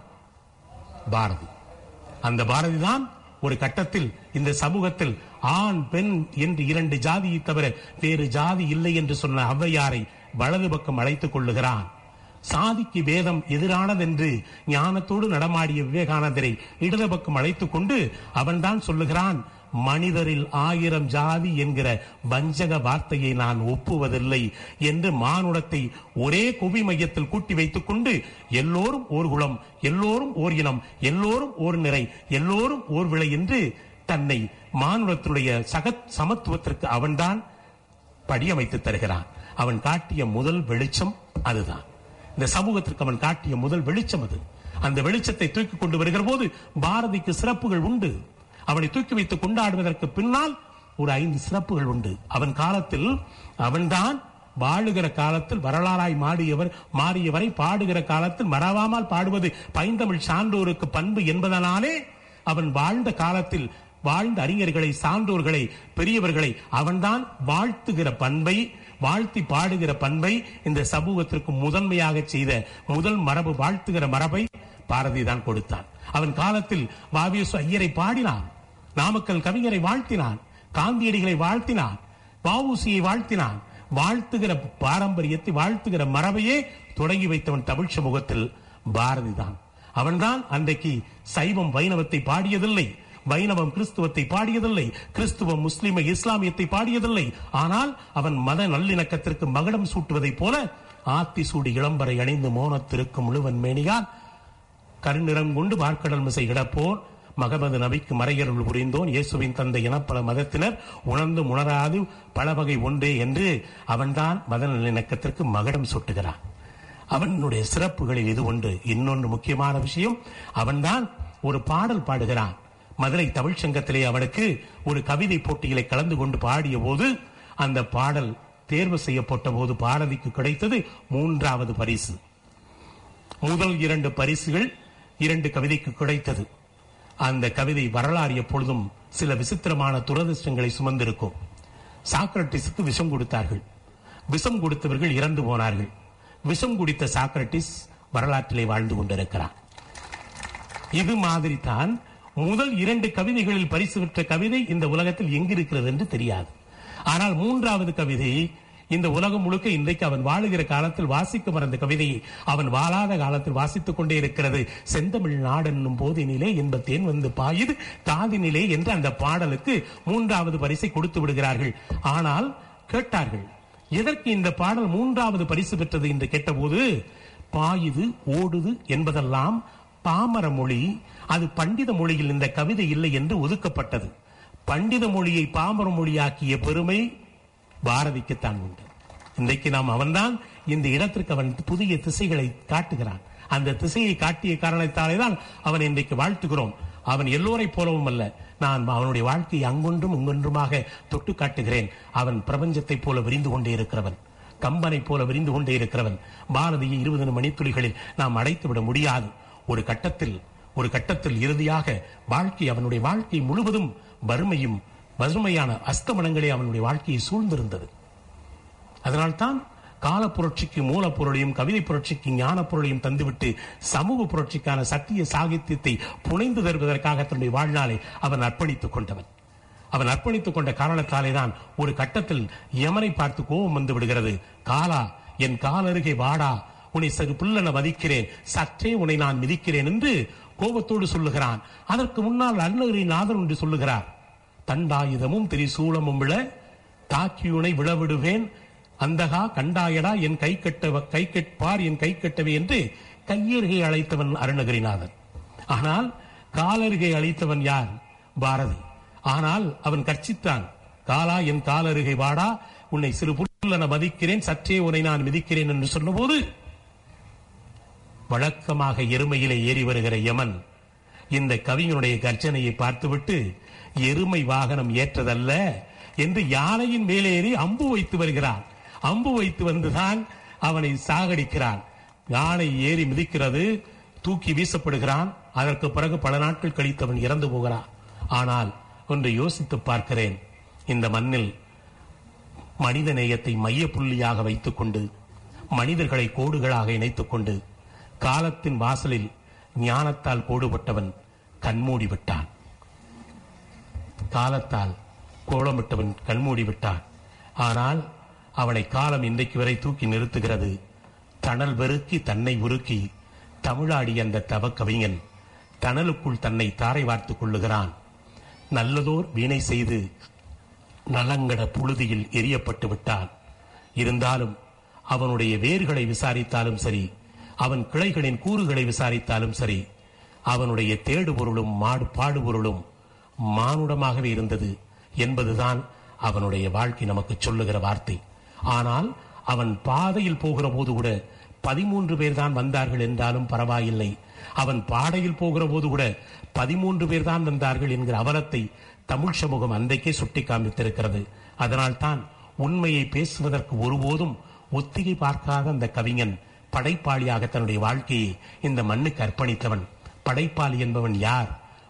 பாரதி அந்த பாரதி தான் ஒரு கட்டத்தில் இந்த சமூகத்தில் ஆண் பெண் என்று இரண்டு ஜாதியை தவிர வேறு ஜாதி இல்லை என்று சொன்ன ஔவையாரை வலது பக்கம் அழைத்துக் கொள்ளுகிறான் சாதிக்கு வேதம் எதிரானதென்று ஞானத்தோடு நடமாடிய விவேகானந்தரை இடது பக்கம் அழைத்துக் கொண்டு அவன்தான் சொல்லுகிறான் மனிதரில் ஆயிரம் ஜாதி என்கிற வஞ்சக வார்த்தையை நான் ஒப்புவதில்லை என்று மானுடத்தை ஒரே குவி மையத்தில் கூட்டி வைத்துக் கொண்டு எல்லோரும் ஓர் குலம் எல்லோரும் ஓர் இனம் எல்லோரும் ஓர் நிறை எல்லோரும் ஓர் விளை என்று தன்னை மானுடத்தினுடைய சக சமத்துவத்திற்கு அவன்தான் படியமைத்து தருகிறான் அவன் காட்டிய முதல் வெளிச்சம் அதுதான் இந்த சமூகத்திற்கு அவன் காட்டிய முதல் வெளிச்சம் அது அந்த வெளிச்சத்தை தூக்கி கொண்டு வருகிற போது பாரதிக்கு சிறப்புகள் உண்டு அவனை தூக்கி வைத்து கொண்டாடுவதற்கு பின்னால் ஒரு ஐந்து சிறப்புகள் உண்டு அவன் காலத்தில் அவன்தான் வாழுகிற காலத்தில் வரலாறாய் மாடியவர் மாறியவரை பாடுகிற காலத்தில் மறவாமல் பாடுவது பைந்தமிழ் சான்றோருக்கு பண்பு என்பதனாலே அவன் வாழ்ந்த காலத்தில் வாழ்ந்த அறிஞர்களை சான்றோர்களை பெரியவர்களை அவன்தான் வாழ்த்துகிற பண்பை வாழ்த்தி பாடுகிற பண்பை இந்த சமூகத்திற்கு முதன்மையாக செய்த முதல் மரபு வாழ்த்துகிற மரபை பாரதி தான் கொடுத்தான் அவன் காலத்தில் வாவியசு ஐயரை பாடினான் நாமக்கல் கவிஞரை வாழ்த்தினான் காந்தியடிகளை வாழ்த்தினான் வஉசியை வாழ்த்தினான் வாழ்த்துகிற பாரம்பரியத்தை வாழ்த்துகிற மரபையே தொடங்கி வைத்தவன் தமிழ் சமூகத்தில் பாரதி தான் அவன்தான் அன்றைக்கு சைவம் வைணவத்தை பாடியதில்லை வைணவம் கிறிஸ்துவத்தை பாடியதில்லை கிறிஸ்துவம் முஸ்லிமை இஸ்லாமியத்தை பாடியதில்லை ஆனால் அவன் மத நல்லிணக்கத்திற்கு மகுடம் சூட்டுவதைப் போல ஆத்தி சூடி இளம்பரை அணிந்து மோனத்திருக்கும் முழுவன் மேனியால் கருநிறங்கொண்டு பார்க்கடல் மிசை இடப்போர் மகமது நபிக்கு மறையருள் புரிந்தோன் இயேசுவின் தந்தை என பல மதத்தினர் உணர்ந்து உணராது பல வகை ஒன்றே என்று அவன்தான் மத நல்லிணக்கத்திற்கு மகடம் சுட்டுகிறான் அவனுடைய சிறப்புகளில் இது ஒன்று இன்னொன்று முக்கியமான விஷயம் அவன்தான் ஒரு பாடல் பாடுகிறான் மதுரை தமிழ்ச் சங்கத்திலே அவனுக்கு ஒரு கவிதை போட்டியிலே கலந்து கொண்டு பாடிய போது அந்த பாடல் தேர்வு செய்யப்பட்ட போது பாரதிக்கு கிடைத்தது மூன்றாவது பரிசு முதல் இரண்டு பரிசுகள் இரண்டு கவிதைக்கு கிடைத்தது அந்த கவிதை வரலாறு எப்பொழுதும் சில விசித்திரமான துரதிர்ஷ்டங்களை சுமந்திருக்கும் சாக்ரட்டிஸுக்கு விஷம் கொடுத்தார்கள் விஷம் கொடுத்தவர்கள் இறந்து போனார்கள் விஷம் குடித்த சாக்ரட்டிஸ் வரலாற்றிலே வாழ்ந்து கொண்டிருக்கிறார் இது மாதிரி தான் முதல் இரண்டு கவிதைகளில் பரிசு பெற்ற கவிதை இந்த உலகத்தில் எங்கிருக்கிறது என்று தெரியாது ஆனால் மூன்றாவது கவிதை இந்த உலகம் முழுக்க இன்றைக்கு அவன் வாழுகிற காலத்தில் வாசிக்க மறந்த கவிதையை அவன் வாழாத காலத்தில் வாசித்துக் கொண்டே இருக்கிறது செந்தமிழ் நாடென்னும் போதினிலே என்பத்தேன் வந்து பாயுது தாதினிலே என்று அந்த பாடலுக்கு மூன்றாவது பரிசை கொடுத்து விடுகிறார்கள் ஆனால் கேட்டார்கள் எதற்கு இந்த பாடல் மூன்றாவது பரிசு பெற்றது என்று கேட்டபோது பாயுது ஓடுது என்பதெல்லாம் பாமர மொழி அது பண்டித மொழியில் இந்த கவிதை இல்லை என்று ஒதுக்கப்பட்டது பண்டித மொழியை பாமர மொழியாக்கிய பெருமை பாரதிக்குத்தான் உண்டு இன்றைக்கு நாம் அவன்தான் இந்த இடத்திற்கு அவன் புதிய திசைகளை காட்டுகிறான் அந்த திசையை காட்டிய காரணத்தாலே தான் அவன் இன்றைக்கு வாழ்த்துகிறோம் அவன் எல்லோரைப் போலவும் அல்ல நான் அவனுடைய வாழ்க்கையை அங்கொன்றும் இங்கொன்றுமாக தொட்டு காட்டுகிறேன் அவன் பிரபஞ்சத்தைப் போல விரிந்து கொண்டே இருக்கிறவன் கம்பனை போல விரிந்து கொண்டே இருக்கிறவன் பாரதியை இருபது மணித்துளிகளில் நாம் அடைத்து விட முடியாது ஒரு கட்டத்தில் ஒரு கட்டத்தில் இறுதியாக வாழ்க்கை அவனுடைய வாழ்க்கை முழுவதும் வறுமையும் வறுமையான அஸ்தமனங்களே அவனுடைய வாழ்க்கையை சூழ்ந்திருந்தது அதனால்தான் கால புரட்சிக்கு மூலப்பொருளையும் கவிதை புரட்சிக்கு ஞான பொருளையும் தந்துவிட்டு சமூக புரட்சிக்கான சத்திய சாகித்யத்தை புனைந்து தருவதற்காக தன்னுடைய வாழ்நாளை அவன் அர்ப்பணித்துக் கொண்டவன் அவன் அர்ப்பணித்துக் கொண்ட காரணத்தாலே தான் ஒரு கட்டத்தில் யமனை பார்த்து கோபம் வந்து விடுகிறது காலா என் காலருகே வாடா உன்னை சறு புல்லென மதிக்கிறேன் சற்றே உன்னை நான் மிதிக்கிறேன் என்று கோபத்தோடு சொல்லுகிறான் அதற்கு முன்னால் அருணகிரி நாதன் என்று சொல்லுகிறார் தண்டாயுதமும் திரிசூலமும் விழ தாக்கியுனை விழவிடுவேன் அந்தகா கண்டாயடா என் கை கட்ட கை கெட்பார் என் கை கட்டவே என்று கையருகே அழைத்தவன் அருணகிரிநாதன் ஆனால் காலருகே அழைத்தவன் யார் பாரதி ஆனால் அவன் கர்ச்சித்தான் காலா என் காலருகே வாடா உன்னை சிறு புல்லென மதிக்கிறேன் சற்றே உன்னை நான் மிதிக்கிறேன் என்று சொன்னபோது வழக்கமாக எருமையிலே ஏறி வருகிற யமன் இந்த கவிஞனுடைய கர்ஜனையை பார்த்துவிட்டு எருமை வாகனம் ஏற்றதல்ல என்று யானையின் மேலேறி அம்பு வைத்து வருகிறான் அம்பு வைத்து வந்துதான் அவனை சாகடிக்கிறான் யானை ஏறி மிதிக்கிறது தூக்கி வீசப்படுகிறான் அதற்கு பிறகு பல நாட்கள் கழித்து அவன் இறந்து போகிறான் ஆனால் ஒன்று யோசித்து பார்க்கிறேன் இந்த மண்ணில் மனித நேயத்தை மைய புள்ளியாக வைத்துக் கொண்டு மனிதர்களை கோடுகளாக இணைத்துக் கொண்டு காலத்தின் வாசலில் ஞானத்தால் கோடுபட்டவன் கண்மூடி விட்டான் காலத்தால் கோலமிட்டவன் கண்மூடி விட்டான் ஆனால் அவனை காலம் இன்றைக்கு வரை தூக்கி நிறுத்துகிறது தணல் வெறுக்கி தன்னை உருக்கி தமிழாடி அந்த தவ கவிஞன் தணலுக்குள் தன்னை தாரை வார்த்துக் கொள்ளுகிறான் நல்லதோர் வீணை செய்து நலங்கட புழுதியில் எரியப்பட்டு விட்டான் இருந்தாலும் அவனுடைய வேர்களை விசாரித்தாலும் சரி அவன் கிளைகளின் கூறுகளை விசாரித்தாலும் சரி அவனுடைய தேடுபொருளும் மாடு பாடுபொருளும் மானுடமாகவே இருந்தது என்பதுதான் அவனுடைய வாழ்க்கை நமக்கு சொல்லுகிற வார்த்தை ஆனால் அவன் பாதையில் போகிற போது கூட பதிமூன்று பேர் தான் வந்தார்கள் என்றாலும் பரவாயில்லை அவன் பாடையில் போகிற போது கூட பதிமூன்று பேர் தான் வந்தார்கள் என்கிற அவலத்தை தமிழ் சமூகம் அன்றைக்கே சுட்டி காண்பித்திருக்கிறது அதனால்தான் உண்மையை பேசுவதற்கு ஒருபோதும் ஒத்திகை பார்க்காத அந்த கவிஞன் படைப்பாளியாக தன்னுடைய வாழ்க்கையை இந்த மண்ணுக்கு அர்ப்பணித்தவன் படைப்பாளி என்பவன் யார்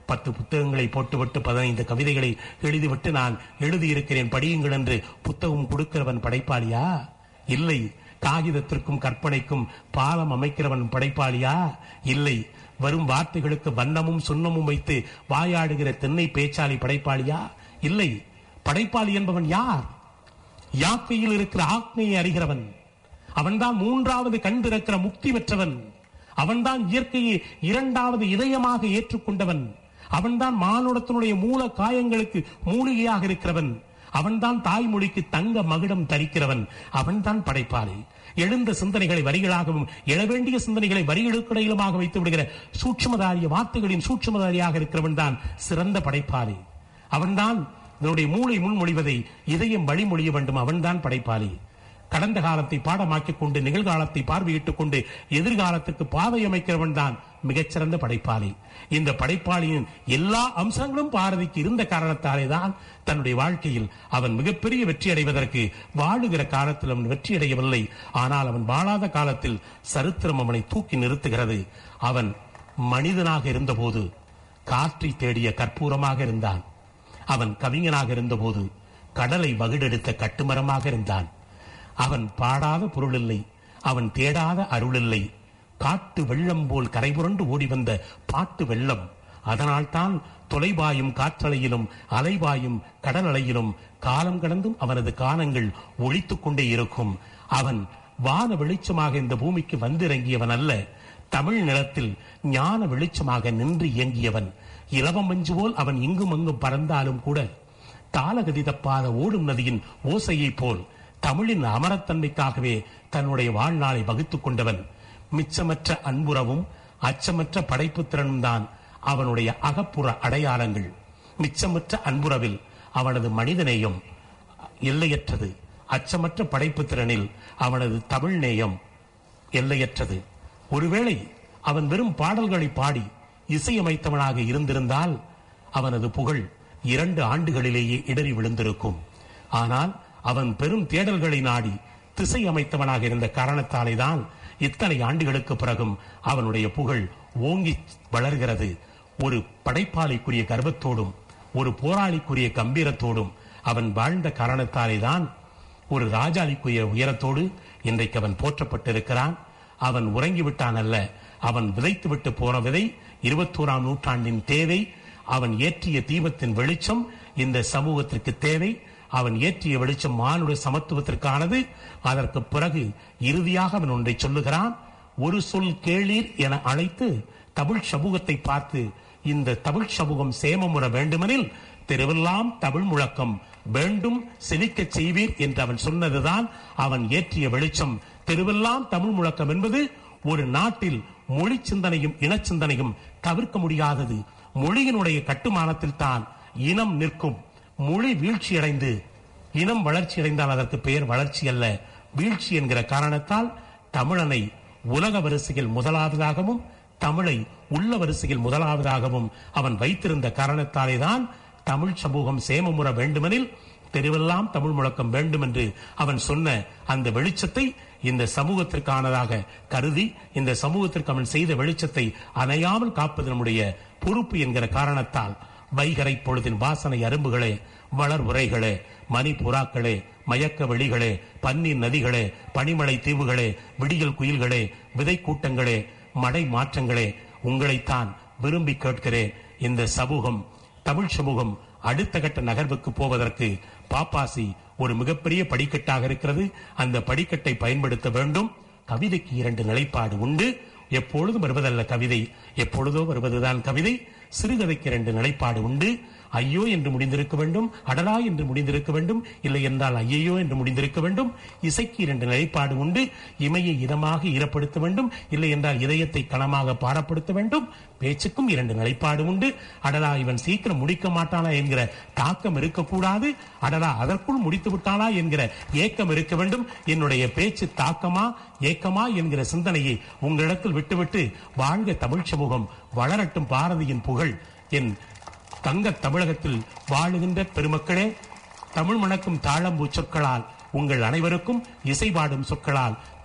பத்து புத்தகங்களை போட்டுவிட்டு பதினைந்து கவிதைகளை எழுதிவிட்டு நான் எழுதியிருக்கிறேன் படியுங்கள் என்று புத்தகம் கொடுக்கிறவன் படைப்பாளியா இல்லை காகிதத்திற்கும் கற்பனைக்கும் பாலம் அமைக்கிறவன் படைப்பாளியா இல்லை வரும் வார்த்தைகளுக்கு வண்ணமும் சுண்ணமும் வைத்து வாயாடுகிற திண்ணை பேச்சாளி படைப்பாளியா இல்லை படைப்பாளி என்பவன் யார் யாக்கையில் இருக்கிற ஆக்னையை அறிகிறவன் அவன்தான் மூன்றாவது கண் திறக்கிற முக்தி பெற்றவன் அவன்தான் இயற்கையை இரண்டாவது இதயமாக ஏற்றுக்கொண்டவன் அவன்தான் மானுடத்தினுடைய மூல காயங்களுக்கு மூலிகையாக இருக்கிறவன் அவன்தான் தாய்மொழிக்கு தங்க மகுடம் தரிக்கிறவன் அவன்தான் படைப்பாளி எழுந்த சிந்தனைகளை வரிகளாகவும் எழ வேண்டிய சிந்தனைகளை வரிகளுக்கு இடையிலுமாக வைத்து விடுகிற சூட்சுமதாரிய வார்த்தைகளின் சூட்சுமதாரியாக இருக்கிறவன் தான் சிறந்த படைப்பாளி அவன்தான் இதனுடைய மூளை முன்மொழிவதை இதயம் வழிமொழிய வேண்டும் அவன்தான் படைப்பாளி கடந்த காலத்தை பாடமாக்கிக் கொண்டு நிகழ்காலத்தை பார்வையிட்டுக் கொண்டு எதிர்காலத்துக்கு பாதை அமைக்கிறவன் தான் மிகச்சிறந்த படைப்பாளி இந்த படைப்பாளியின் எல்லா அம்சங்களும் பாரதிக்கு இருந்த காரணத்தாலே தான் தன்னுடைய வாழ்க்கையில் அவன் மிகப்பெரிய வெற்றி அடைவதற்கு வாழுகிற காலத்தில் அவன் வெற்றி அடையவில்லை ஆனால் அவன் வாழாத காலத்தில் சரித்திரம் அவனை தூக்கி நிறுத்துகிறது அவன் மனிதனாக இருந்தபோது காற்றை தேடிய கற்பூரமாக இருந்தான் அவன் கவிஞனாக இருந்தபோது கடலை வகுடெடுத்த கட்டுமரமாக இருந்தான் அவன் பாடாத பொருள் இல்லை அவன் தேடாத அருள் இல்லை காட்டு வெள்ளம் போல் கரைபுரண்டு ஓடி வந்த பாட்டு வெள்ளம் அதனால்தான் தொலைபாயும் காற்றலையிலும் அலைபாயும் கடல் அலையிலும் காலம் கடந்தும் அவனது கானங்கள் ஒழித்துக் கொண்டே இருக்கும் அவன் வான வெளிச்சமாக இந்த பூமிக்கு வந்திறங்கியவன் அல்ல தமிழ் நிலத்தில் ஞான வெளிச்சமாக நின்று இயங்கியவன் இலவம் மஞ்சு போல் அவன் இங்கும் அங்கும் பறந்தாலும் கூட தாளகதி தப்பாத ஓடும் நதியின் ஓசையைப் போல் தமிழின் அமரத்தன்மைக்காகவே தன்னுடைய வாழ்நாளை வகுத்துக் கொண்டவன் மிச்சமற்ற அன்புறவும் அச்சமற்ற படைப்பு திறனும் தான் அவனுடைய அகப்புற அடையாளங்கள் மிச்சமற்ற அன்புறவில் அவனது மனிதநேயம் எல்லையற்றது அச்சமற்ற படைப்பு திறனில் அவனது தமிழ் நேயம் எல்லையற்றது ஒருவேளை அவன் வெறும் பாடல்களை பாடி இசையமைத்தவனாக இருந்திருந்தால் அவனது புகழ் இரண்டு ஆண்டுகளிலேயே இடறி விழுந்திருக்கும் ஆனால் அவன் பெரும் தேடல்களை நாடி திசை அமைத்தவனாக இருந்த காரணத்தாலே தான் இத்தனை ஆண்டுகளுக்கு பிறகும் அவனுடைய புகழ் ஓங்கி வளர்கிறது ஒரு படைப்பாளிக்குரிய கர்வத்தோடும் ஒரு போராளிக்குரிய கம்பீரத்தோடும் அவன் வாழ்ந்த காரணத்தாலே தான் ஒரு ராஜாளிக்குரிய உயரத்தோடு இன்றைக்கு அவன் போற்றப்பட்டிருக்கிறான் அவன் உறங்கிவிட்டான் அல்ல அவன் விதைத்து விட்டு போன விதை இருபத்தோராம் நூற்றாண்டின் தேவை அவன் ஏற்றிய தீபத்தின் வெளிச்சம் இந்த சமூகத்திற்கு தேவை அவன் ஏற்றிய வெளிச்சம் மானுட சமத்துவத்திற்கானது அதற்கு பிறகு இறுதியாக அவன் ஒன்றை சொல்லுகிறான் ஒரு சொல் கேளீர் என அழைத்து தமிழ் சமூகத்தை பார்த்து இந்த தமிழ் சமூகம் சேமமுற வேண்டுமெனில் தெருவெல்லாம் தமிழ் முழக்கம் வேண்டும் செழிக்கச் செய்வீர் என்று அவன் சொன்னதுதான் அவன் ஏற்றிய வெளிச்சம் தெருவெல்லாம் தமிழ் முழக்கம் என்பது ஒரு நாட்டில் மொழி சிந்தனையும் இனச்சிந்தனையும் தவிர்க்க முடியாதது மொழியினுடைய கட்டுமானத்தில் தான் இனம் நிற்கும் மொழி வீழ்ச்சியடைந்து இனம் வளர்ச்சியடைந்தால் அதற்கு பெயர் வளர்ச்சி அல்ல வீழ்ச்சி என்கிற காரணத்தால் தமிழனை உலக வரிசையில் முதலாவதாகவும் தமிழை உள்ள வரிசையில் முதலாவதாகவும் அவன் வைத்திருந்த காரணத்தாலே தான் தமிழ் சமூகம் சேமமுற வேண்டுமெனில் தெருவெல்லாம் தமிழ் முழக்கம் வேண்டும் என்று அவன் சொன்ன அந்த வெளிச்சத்தை இந்த சமூகத்திற்கானதாக கருதி இந்த சமூகத்திற்கு அவன் செய்த வெளிச்சத்தை அணையாமல் காப்பது நம்முடைய பொறுப்பு என்கிற காரணத்தால் வைகரை பொழுதின் வாசனை அரும்புகளே வளர் உரைகளே மணி புறாக்களே மயக்க வெளிகளே பன்னீர் நதிகளே பனிமலை தீவுகளே விடியல் குயில்களே விதை கூட்டங்களே மடை மாற்றங்களே உங்களைத்தான் விரும்பி கேட்கிறேன் இந்த சமூகம் தமிழ் சமூகம் அடுத்த கட்ட நகர்வுக்கு போவதற்கு பாப்பாசி ஒரு மிகப்பெரிய படிக்கட்டாக இருக்கிறது அந்த படிக்கட்டை பயன்படுத்த வேண்டும் கவிதைக்கு இரண்டு நிலைப்பாடு உண்டு எப்பொழுதும் வருவதல்ல கவிதை எப்பொழுதோ வருவதுதான் கவிதை சிறுகதைக்கு இரண்டு நிலைப்பாடு உண்டு ஐயோ என்று முடிந்திருக்க வேண்டும் அடலா என்று முடிந்திருக்க வேண்டும் இல்லை என்றால் ஐயையோ என்று முடிந்திருக்க வேண்டும் இசைக்கு இரண்டு நிலைப்பாடு உண்டு இமையை இதமாக ஈரப்படுத்த வேண்டும் இல்லை என்றால் இதயத்தை கனமாக பாரப்படுத்த வேண்டும் பேச்சுக்கும் இரண்டு நிலைப்பாடு உண்டு அடலா இவன் சீக்கிரம் முடிக்க மாட்டானா என்கிற தாக்கம் இருக்கக்கூடாது அடலா அதற்குள் முடித்து விட்டானா என்கிற ஏக்கம் இருக்க வேண்டும் என்னுடைய பேச்சு தாக்கமா ஏக்கமா என்கிற சிந்தனையை உங்களிடத்தில் விட்டுவிட்டு வாழ்க தமிழ் சமூகம் வளரட்டும் பாரதியின் புகழ் என் தங்க தமிழகத்தில் வாழுகின்ற பெருமக்களே தமிழ் மணக்கும் தாளம்பூ சொற்களால் உங்கள் அனைவருக்கும் இசைபாடும் சொற்களால்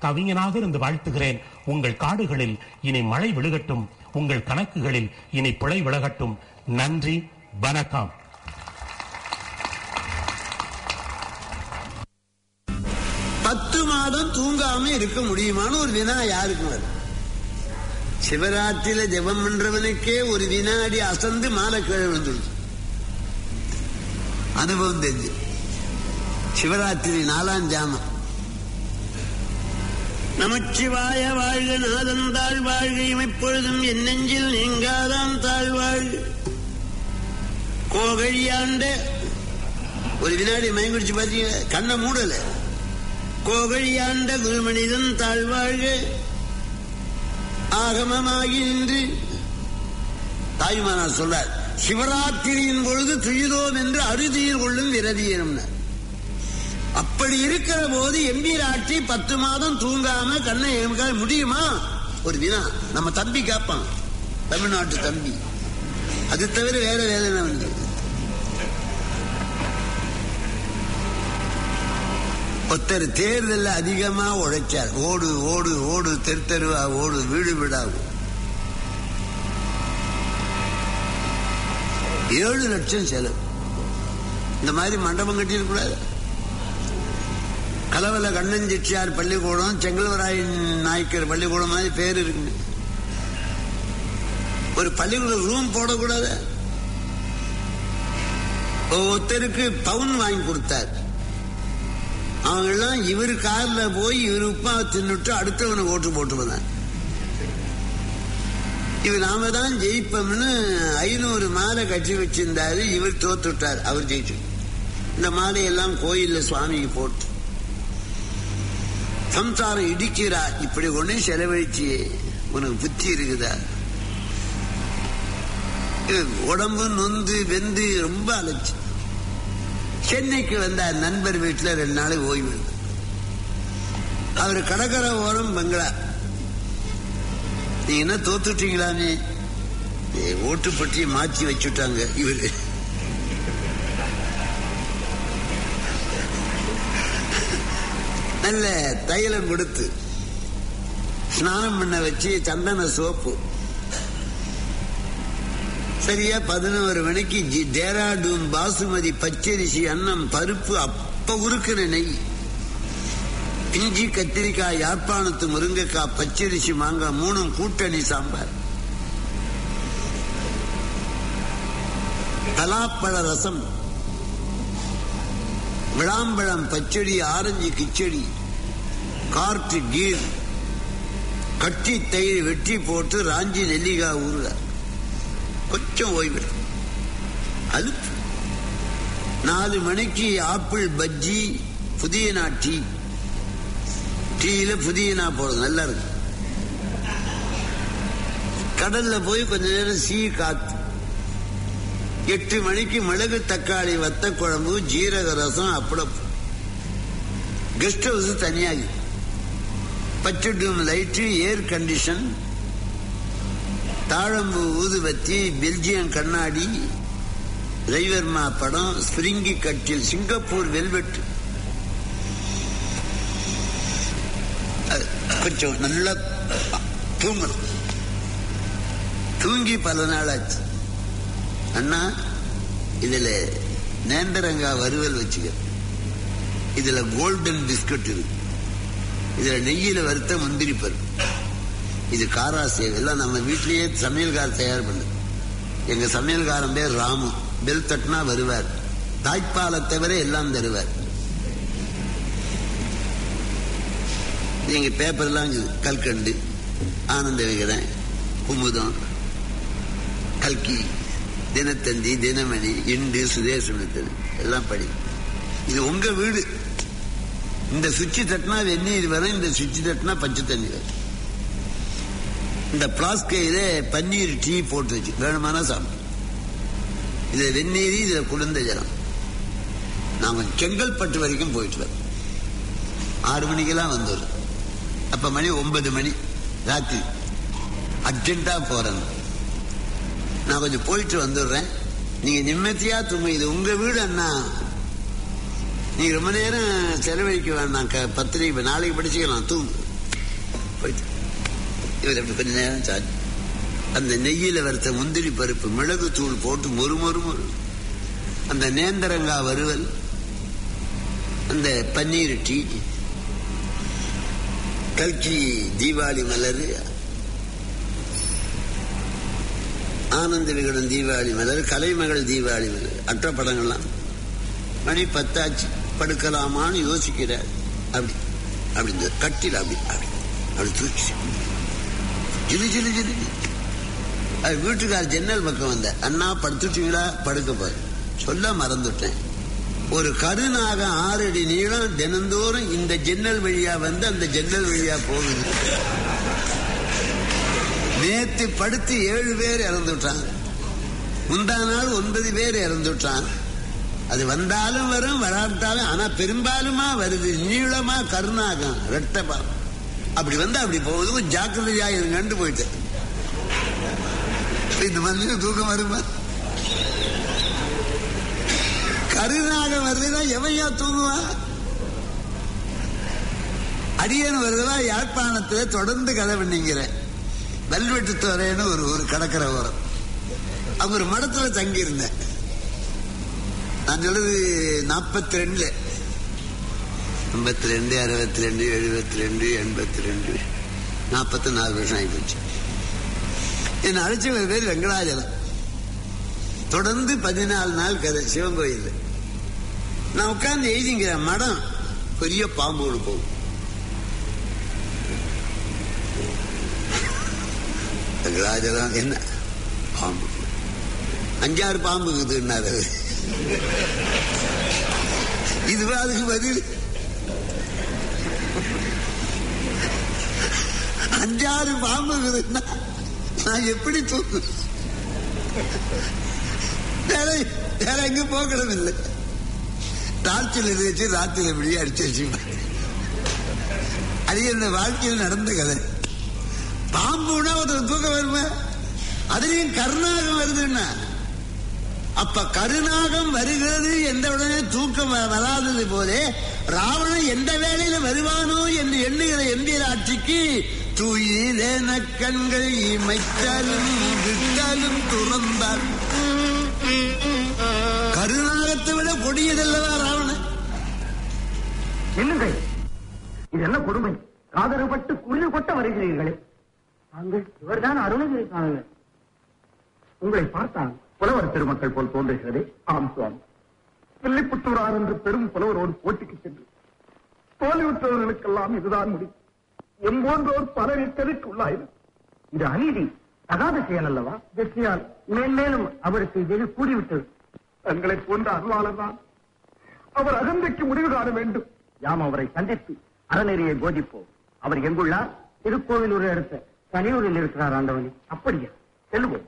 கவிஞனாக இருந்து வாழ்த்துகிறேன் உங்கள் காடுகளில் இனி மழை விழுகட்டும் உங்கள் கணக்குகளில் இனி பிழை விலகட்டும் நன்றி வணக்கம் பத்து மாதம் தூங்காம இருக்க முடியுமான்னு ஒரு வினா யாருக்கு வரும் சிவராத்திரியில ஜெபம் பண்றவனுக்கே ஒரு வினாடி அசந்து மாலை கீழே விழுந்துடுது அனுபவம் தெரிஞ்சு சிவராத்திரி நாலாம் ஜாமம் நமச்சிவாய வாழ்க நாதன் தாழ் வாழ்க இமைப்பொழுதும் என் நெஞ்சில் நீங்காதான் தாழ் வாழ்க கோகழியாண்ட ஒரு வினாடி மயங்குடிச்சு பார்த்தீங்க கண்ணை மூடல கோகழியாண்ட குருமனிதன் தாழ்வாழ்க ஆகமமாகி நின்று தாய்மானார் சொல்றார் சிவராத்திரியின் பொழுது துயிலோம் என்று அறுதியில் கொள்ளும் விரதியனும் அப்படி இருக்கிற போது எம்பீராட்டி பத்து மாதம் தூங்காம கண்ணை எமக்க முடியுமா ஒரு வினா நம்ம தம்பி கேட்பான் தமிழ்நாட்டு தம்பி அது தவிர வேற வேலை என்ன வந்து ஒருத்தர் தேர்தல்ல அதிகமா உழைச்சார் ஓடு ஓடு ஓடு தெரு தெருவா ஓடு வீடு வீடா ஓடு. ஏழு லட்சம் செலவு இந்த மாதிரி மண்டபம் கட்டியிருக்கூடாது கலவல கண்ணன் செட்டியார் பள்ளிக்கூடம் செங்கல்வராயன் நாயக்கர் பள்ளிக்கூடம் மாதிரி பேர் இருக்குங்க ஒரு பள்ளிக்கூடம் ரூம் போடக்கூடாது ஒருத்தருக்கு பவுன் வாங்கி கொடுத்தார் அவங்க எல்லாம் இவர் கார்ல போய் இவர் உப்பா தின்னுட்டு அடுத்தவனை ஓட்டு போட்டு வந்தாங்க இவர் நாம தான் ஜெயிப்போம்னு ஐநூறு மாலை கட்டி வச்சிருந்தாரு இவர் தோத்துட்டார் அவர் ஜெயிச்சு இந்த மாலையெல்லாம் கோயில்ல சுவாமிக்கு போட்டு சம்சாரம் இடிக்கிறா இப்படி ஒண்ணு செலவழிச்சு உனக்கு புத்தி இருக்குதா இது உடம்பு நொந்து வெந்து ரொம்ப அலைச்சு சென்னைக்கு வந்தார் நண்பர் வீட்டுல ரெண்டு நாள் ஓய்வு எடுத்தார். அவர் கடற்கரை ஓரம் பங்களா நீங்க என்ன தோத்துட்டீங்களாமே ஏ, ஓட்டு பட்டியை மாற்றி வச்சுட்டாங்க இவரு நல்ல தைலம் கொடுத்து ஸ்நானம் பண்ண வச்சு சந்தன சோப்பு சரியா பதினோரு மணிக்கு ஜி- டேராடூன் பாசுமதி பச்சரிசி அன்னம் பருப்பு அப்ப உருக்குன நெய் இஞ்சி கத்திரிக்காய் யாழ்ப்பாணத்து முருங்கைக்காய் பச்சரிசி மாங்காய் மூணும் கூட்டணி சாம்பார் பலாப்பழ ரசம் விளாம்பழம் பச்சடி ஆரஞ்சு கிச்சடி கார்த்து கீர் கட்டி தயிர் வெட்டி போட்டு ராஞ்சி நெல்லிக்காய் ஊறுகாய் கொஞ்சம் ஓய்வு அலுப்பு நாலு மணிக்கு ஆப்பிள் பஜ்ஜி புதியனா டீ டீயில புதியனா போடுறது நல்லா இருக்கு கடல்ல போய் கொஞ்ச நேரம் சீ காத்து எட்டு மணிக்கு மிளகு தக்காளி வத்த குழம்பு ஜீரக ரசம் அப்பளம் கெஸ்ட் ஹவுஸ் தனியாகி பச்சடும் லைட்டு ஏர் கண்டிஷன் தாழம்பு ஊதுபத்தி பெல்ஜியம் கண்ணாடி ரவிவர்மா படம் ஸ்பிரிங்கி கட்டில் சிங்கப்பூர் வெல்வெட் அது கொஞ்சம் நல்லா தூங்கணும் தூங்கி பல நாள் ஆச்சு அண்ணா இதுல நேந்திரங்காய் வறுவல் வச்சுக்க இதுல கோல்டன் பிஸ்கட் இருக்கு இதுல நெய்யில வறுத்த முந்திரி பருப்பு இது காரா சேவை எல்லாம் நம்ம வீட்லயே சமையல்கார் தயார் பண்ணு எங்க சமையல்காரன் பேர் ராமு பெல் தட்டினா வருவார் தாய்ப்பாலை தவிர எல்லாம் தருவார் நீங்க பேப்பர்லாம் இருக்குது கல்கண்டு ஆனந்த விகடன் குமுதம் கல்கி தினத்தந்தி தினமணி இண்டு சுதேசனத்தன் எல்லாம் படி இது உங்க வீடு இந்த சுவிட்ச் தட்டினா வெந்நீர் வரும் இந்த சுவிட்ச் தட்டினா பச்சை தண்ணி வரும் இந்த பிளாஸ்கையில பன்னீர் டீ போட்டு வச்சு வேணுமானா சாப்பிடும் இதுல வெந்நீர் இதுல குளிர்ந்த ஜலம் நாம செங்கல்பட்டு வரைக்கும் போயிட்டு வரோம் ஆறு மணிக்கெல்லாம் வந்துடும் அப்ப மணி ஒன்பது மணி ராத்திரி அர்ஜென்ட்டா போறேன் நான் கொஞ்சம் போயிட்டு வந்துடுறேன் நீங்க நிம்மதியா தூங்க இது உங்க வீடு அண்ணா நீங்க ரொம்ப நேரம் செலவழிக்க வேண்டாம் க- பத்திரிக்கை நாளைக்கு படிச்சுக்கலாம் தூங்கு இவர் அப்படி கொஞ்ச நேரம் சாச்சு அந்த நெய்யில வறுத்த முந்திரி பருப்பு மிளகு தூள் போட்டு மொறு மொறு மொறு அந்த நேந்திரங்கா வறுவல் அந்த பன்னீர் டீ கல்கி தீபாவளி மலர் ஆனந்த விகடன் தீபாவளி மலர் கலைமகள் தீபாவளி மலர் அற்ற படங்கள்லாம் மணி பத்தாச்சு படுக்கலாமான்னு யோசிக்கிறார் அப்படி அப்படி இந்த கட்டில் அப்படி அப்படி அப்படி தூக்கி ஜிலு ஜிலு ஜிலு அது வீட்டுக்கார் ஜன்னல் பக்கம் வந்த அண்ணா படுத்துட்டீங்களா படுக்க பாரு சொல்ல மறந்துட்டேன் ஒரு கருநாகம் ஆறு அடி நீளம் தினந்தோறும் இந்த ஜன்னல் வழியா வந்து அந்த ஜன்னல் வழியா போகுது நேத்து படுத்து ஏழு பேர் இறந்துட்டான் முந்தா நாள் ஒன்பது பேர் இறந்துட்டான் அது வந்தாலும் வரும் வராட்டாலும் ஆனா பெரும்பாலுமா வருது நீளமா கருணாகம் ரெட்டபா அப்படி வந்து அப்படி போகுது கொஞ்சம் ஜாக்கிரதையா இருங்கன்னு போயிட்டேன் இந்த மனுஷன் தூக்கம் வருமா கருநாகம் வருதுன்னா எவையா தூங்குவான் அடியன் வருதுவா யாழ்ப்பாணத்துல தொடர்ந்து கதை பண்ணிங்கிறேன் வெல்வெட்டு துறைன்னு ஒரு ஒரு கடற்கரை ஓரம் அவங்க ஒரு மடத்துல தங்கி இருந்தேன் நான் சொல்றது நாற்பத்தி ரெண்டுல ஐம்பத்தி ரெண்டு அறுபத்தி ரெண்டு எழுபத்தி ரெண்டு எண்பத்தி ரெண்டு நாற்பத்தி நாலு வருஷம் ஆகி போச்சு என்னை அழைச்சவர் பேர் வெங்கடாஜலம் தொடர்ந்து பதினாலு நாள் கதை சிவன் கோயில் நான் உட்கார்ந்து எழுதிங்கிறேன் மடம் பெரிய பாம்பு ஒன்று போகும் வெங்கடாஜலம் என்ன பாம்பு அஞ்சாறு பாம்பு இருக்குதுன்னாரு இதுவா அதுக்கு பதில் அஞ்சாறு பாம்பு இருக்குதுன்னா நான் எப்படி தூக்கு வேற வேற எங்க போகணும் இல்லை டார்ச்சில் இது வச்சு ராத்திரி இப்படியே அடிச்சு வச்சு அது என்ன வாழ்க்கையில் நடந்த கதை பாம்புனா ஒரு தூக்கம் வருமா அதுலயும் கருணாகம் வருதுன்னா அப்ப கருணாகம் வருகிறது எந்த உடனே தூக்கம் வ- வராதது போலே ராவணன் எந்த வேளையில வருவானோ என்று எண்ணுகிற எம்பியர் ஆட்சிக்கு தூயிலேன கண்கள் இமைத்தாலும் விட்டாலும் துறந்தால் கருணாகத்தை விட கொடியதல்லவா ராவணன் என்னங்கள் இது என்ன கொடுமை காதரப்பட்டு குளிர் கொட்ட வருகிறீர்களே தாங்கள் இவர்தான் அருணகிரி சுவாமி உங்களை பார்த்தால் புலவர் பெருமக்கள் போல் தோன்றுகிறது ஆம் சுவாமி வில்லிபுத்தூரார் என்று பெரும் புலவரோடு போட்டிக்கு சென்று தோல்வியுற்றவர்களுக்கெல்லாம் இதுதான் முடியும் எம்போன்றோர் பல நிற்கதற்கு உள்ளாயிரம் இது அநீதி தகாத செயல் அல்லவா வெற்றியால் மேன்மேலும் அவருக்கு வெகு கூடிவிட்டது தங்களை போன்ற அருளாளர் தான் அவர் அகந்தைக்கு முடிவு காண வேண்டும் யாம் அவரை சந்தித்து அறநெறியை போதிப்போம் அவர் எங்குள்ளார் திருக்கோவிலூர் அடுத்த பனியூரில் இருக்கிறார் ஆண்டவனே அப்படியா செல்வோம்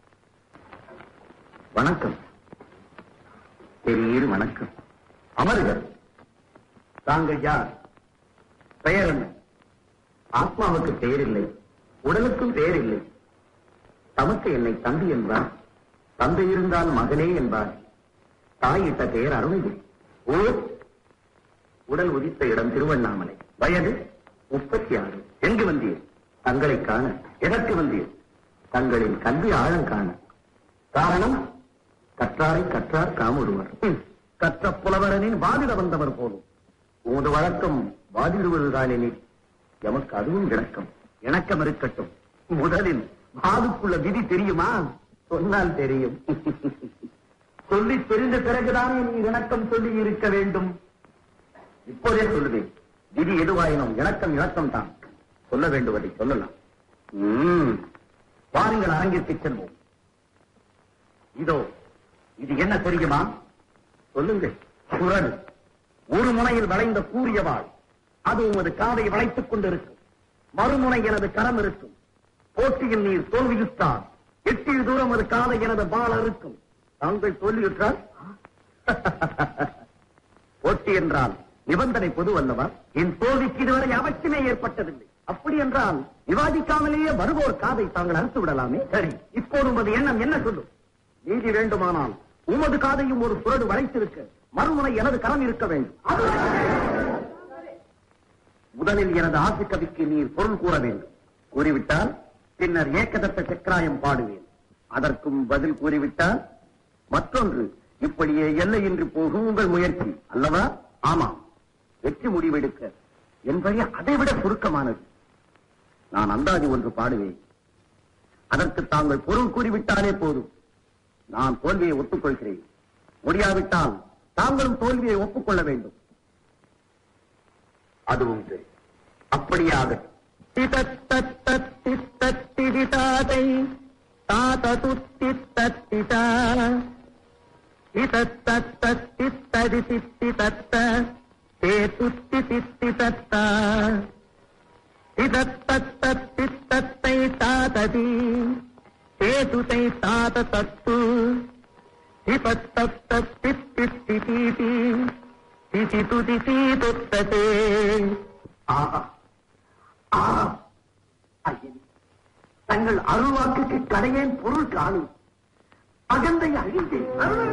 வணக்கம் பெரிய வணக்கம் அமருங்கள் தாங்கள் யார் பெயர் என்ன ஆத்மாவுக்கு பெயர் இல்லை உடலுக்கும் பெயர் இல்லை தமக்கு என்னை தம்பி என்பார் தந்தை இருந்தால் மகனே என்பார் தாயிட்ட பெயர் அருணகிரி ஓ உடல் உதித்த இடம் திருவண்ணாமலை வயது முப்பத்தி ஆறு எங்கு வந்தீர் தங்களை காண எதற்கு வந்தீர் தங்களின் கல்வி ஆழம் காண காரணம் கற்றாரை கற்றார் காமுடுவர் ஹம், கற்ற புலவரனின் வாதிட வந்தவர் போலும் உமது வழக்கம் வாதிடுவதுதானெனில் எமக்கு அதுவும் இணக்கம் இணக்கம் இருக்கட்டும் முதலில் வாதுக்குள்ள விதி தெரியுமா சொன்னால் தெரியும் சொல்லி தெரிந்த பிறகுதான் நீ இணக்கம் சொல்லி இருக்க வேண்டும் இப்போதே சொல்லுவேன் விதி எதுவாயினும் இணக்கம் இணக்கம் தான் சொல்ல வேண்டுவதை சொல்லலாம் ம். வாருங்கள் அரங்கிற்கு செல்வோம் இதோ இது என்ன தெரியுமா சொல்லுங்கள் குரல் ஒரு முனையில் வளைந்த கூறிய வாழ் அது உமது காதை வளைத்துக் கொண்டிருக்கும் மறுமுனை எனது கரம் இருக்கும் போட்டியில் நீர் தோல்வியுற்றால் எட்டில் தூரம் அது காதை எனது பால் இருக்கும் தாங்கள் தோல்வியுற்றால் போட்டி என்றால் நிபந்தனை பொது அல்லவா என் தோல்விக்கு இதுவரை அவசியமே ஏற்பட்டதில்லை அப்படி என்றால் விவாதிக்காமலேயே வருவோர் காதை தாங்கள் அறுத்து விடலாமே சரி இப்போது உமது எண்ணம் என்ன சொல்லும் நீதி வேண்டுமானால் உமது காதையும் ஒரு சுரடு வளைத்திருக்க மறுமுனை எனது கரம் இருக்க வேண்டும் முதலில் எனது ஆசை கவிக்கு நீர் பொருள் கூற வேண்டும் கூறிவிட்டால் பின்னர் ஏகதத்த சக்கராயம் பாடுவேன் அதற்கும் பதில் கூறிவிட்டால் மற்றொன்று இப்படியே எல்லையின்றி போகும் உங்கள் முயற்சி அல்லவா ஆமாம் வெற்றி முடிவெடுக்க என் வழி அதைவிட சுருக்கமானது நான் அந்தாதி ஒன்று பாடுவேன் அதற்கு தாங்கள் பொருள் கூறிவிட்டாலே போதும் நான் தோல்வியை ஒத்துக்கொள்கிறேன் முடியாவிட்டால் தாங்களும் தோல்வியை ஒப்புக்கொள்ள வேண்டும் அதுவும் சரி அப்படியாக திதத்தத்திதத்திதிதாதை தாததுத்தித்தத்திதா இதத்தத்தித்ததித்தித்தத்த தேதுத்தித்தித்தத்தா இதத்தத்தித்தத்தை தாததி தேதுதை தாத தத்து இப்பத்தத்தித்தித்திதீதி திதிதுதிதீதுத்ததே ஆஹா ஆஹா ஐயனே தங்கள் அருள்வாக்குக்கு கடையேன் பொருள் காணும் அகந்தை அழிந்தேன்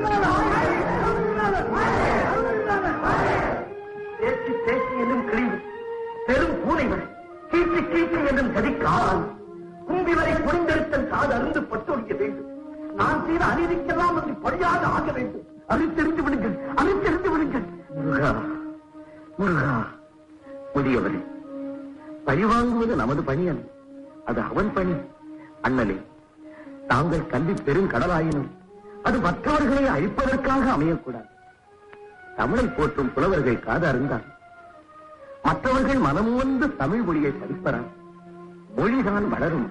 பேச்சு பேச்சு என்னும் கிழிவு பெரும் பூனை வரை கீச்சு கீச்சு என்னும் கதிக்கால் கும்பி வரை குடிந்தெடுத்தல் காது அருந்து பட்டொழிக்க வேண்டும் நான் செய்த அநீதிக்கெல்லாம் வந்து பழியாக ஆக வேண்டும் அழித்தெறிந்து விடுங்கள் அழித்தெறிந்து விடுங்கள் முருகா முருகா முதியவரே பழிவாங்குவது நமது பணி அல்ல அது அவன் பணி அண்ணலே தாங்கள் கல்வி பெருங்கடலாயினும் அது மற்றவர்களை அழிப்பதற்காக அமையக்கூடாது தமிழை போற்றும் புலவர்கள் காது அருந்தார் மற்றவர்கள் மனமுவந்து தமிழ் மொழியை படிப்பறார் மொழிதான் வளரும்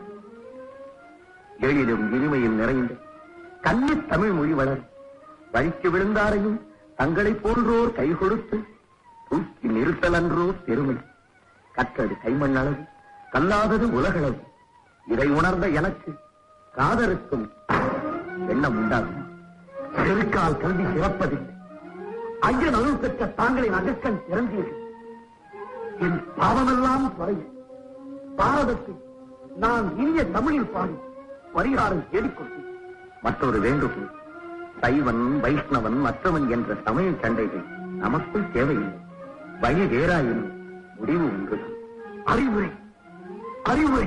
எழிலும் இனிமையும் நிறைந்த கன்னி தமிழ் மொழி வளரும் வழிக்கு விழுந்தாரையும் தங்களைப் போன்றோர் கை கொடுத்து தூக்கி நிறுத்தலன்றோ பெருமை கற்றது கைமண்ணளவு கல்லாதது உலகளவு இதை உணர்ந்த எனக்கு காதலுக்கும் எண்ணம் உண்டாகும் செருக்கால் கல்வி சிறப்பதில்லை ஐயன் அருள் பெற்ற தாங்களின் அகக்கண் திறந்தீர்கள் என் பாவமெல்லாம் குறையும் பாரதத்தில் நான் இனிய தமிழில் பாடி பரிகாரம் தேடிக்கொண்டேன் மற்றொரு வேண்டுகோள் சைவன் வைஷ்ணவன் மற்றவன் என்ற சமய சண்டைகள் நமக்குள் தேவையில்லை வழி வேறாயினும் முடிவு உண்டு அறிவுரை அறிவுரை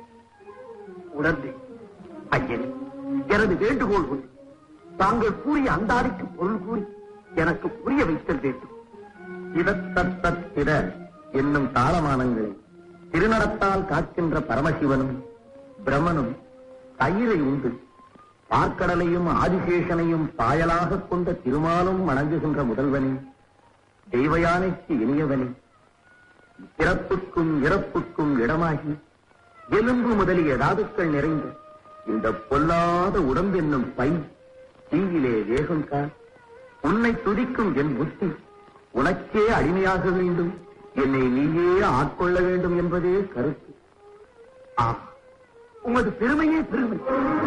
உணர்ந்தேன் ஐயனே எனது வேண்டுகோள் உண்டு தாங்கள் கூறிய அந்தாடிக்கு பொருள் கூறி எனக்கு புரிய வைத்தல் வேண்டும் இதத்தத்திட என்னும் தாளமானங்களை திருநடத்தால் காக்கின்ற பரமசிவனும் பிரமனும் தயிரை உண்டு பார்க்கடலையும் ஆதிசேஷனையும் பாயலாக கொண்ட திருமாலும் வணங்குகின்ற முதல்வனே தெய்வயானைக்கு இனியவனே பிறப்புக்கும் இறப்புக்கும் இடமாகி எலும்பு முதலிய தாதுக்கள் நிறைந்த இந்த பொல்லாத உடம்பென்னும் பை தீயிலே வேகம் காண் உன்னை துதிக்கும் என் புத்தி உனக்கே அடிமையாக வேண்டும் என்னை நீயே ஆட்கொள்ள வேண்டும் என்பதே கருத்து ஆ உமது பெருமையே பெருமை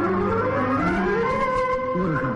முருகா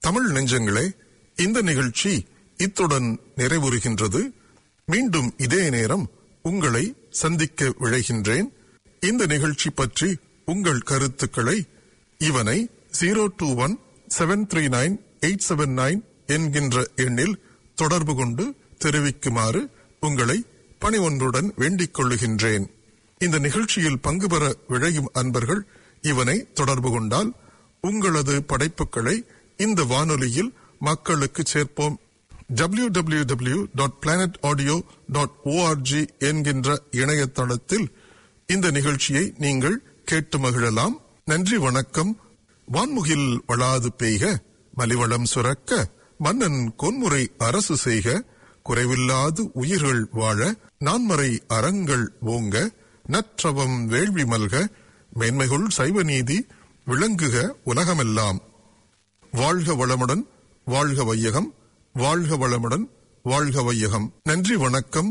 தமிழ் நெஞ்சங்களே இந்த நிகழ்ச்சி இத்துடன் நிறைவுறுகின்றது மீண்டும் இதே நேரம் உங்களை சந்திக்க விழைகின்றேன் இந்த நிகழ்ச்சி பற்றி உங்கள் கருத்துக்களை இவனை zero two one seven three nine eight seven nine என்கின்ற எண்ணில் தொடர்பு கொண்டு தெரிவிக்குமாறு உங்களை பணி ஒன்றுடன் வேண்டிக் கொள்ளுகின்றேன் இந்த நிகழ்ச்சியில் பங்கு பெற விழையும் அன்பர்கள் இவனை தொடர்பு கொண்டால் உங்களது படைப்புகளை இந்த வானொலியில் மக்களுக்கு சேர்ப்போம் W W W dot planet audio dot ORG என்கின்ற இணையதளத்தில் இந்த நிகழ்ச்சியை நீங்கள் கேட்டு மகிழலாம் நன்றி வணக்கம் வான்முகில் வளாது பெய்க மலிவளம் சுரக்க மன்னன் கொன்முறை அரசு செய்க குறைவில்லாது உயிர்கள் வாழ நான்மறை அறங்கள் ஓங்க நற்றவம் வேள்வி மல்க மேன்மைகுள் சைவ நீதி விளங்குக உலகமெல்லாம் வாழ்க வளமுடன் வாழ்க வையகம் வாழ்க வளமுடன் வாழ்க வையகம் நன்றி வணக்கம்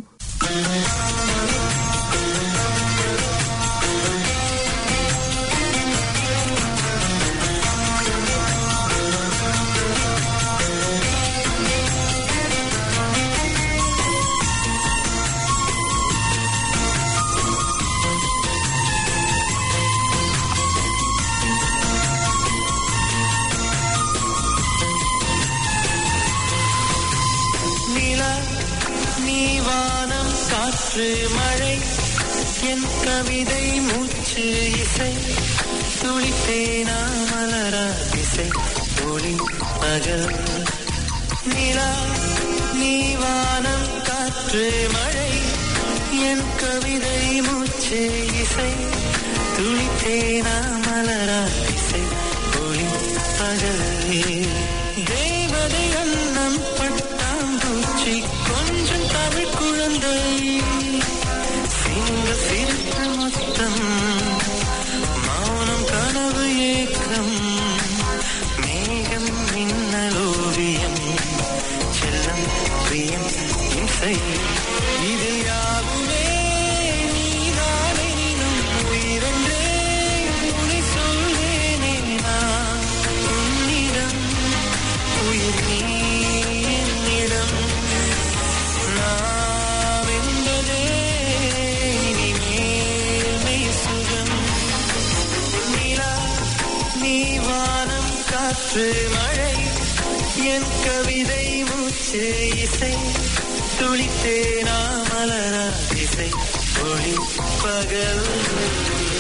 நிலா நீ வானம் காற்று மழை என் கவிதை மூச்சு இசை துளித்தேனா மலரா இசை ஒளி பகல் நிலா நீ வானம் காற்று மழை என் கவிதை மூச்சு இசை துளித்தேனா மலரா இசை ஒளி பகல் தேவதை அன்னம் பட்டாம்பூச்சி கொஞ்சம் தமிழ் குழந்தை சிங்க சிரித்த மொத்தம் மௌனம் கனவு ஏக்கம் மேகம் மின்னல் ஓவியம் செல்லம் பிரியம் இசை இதில் யாருமே நீதானெனினும் உயிரென்றே உன்னை சொல்வேனே நான் உன்னிடம் உயிர் நீ என்னிடம் நாம் என்பதே இனிமேல் மெய் சுகம் நிலா நீ வானம் காற்று மழை என் கவிதை மூச்சு இசை துளித்தேனா மலரா இசை ஒளி பகல்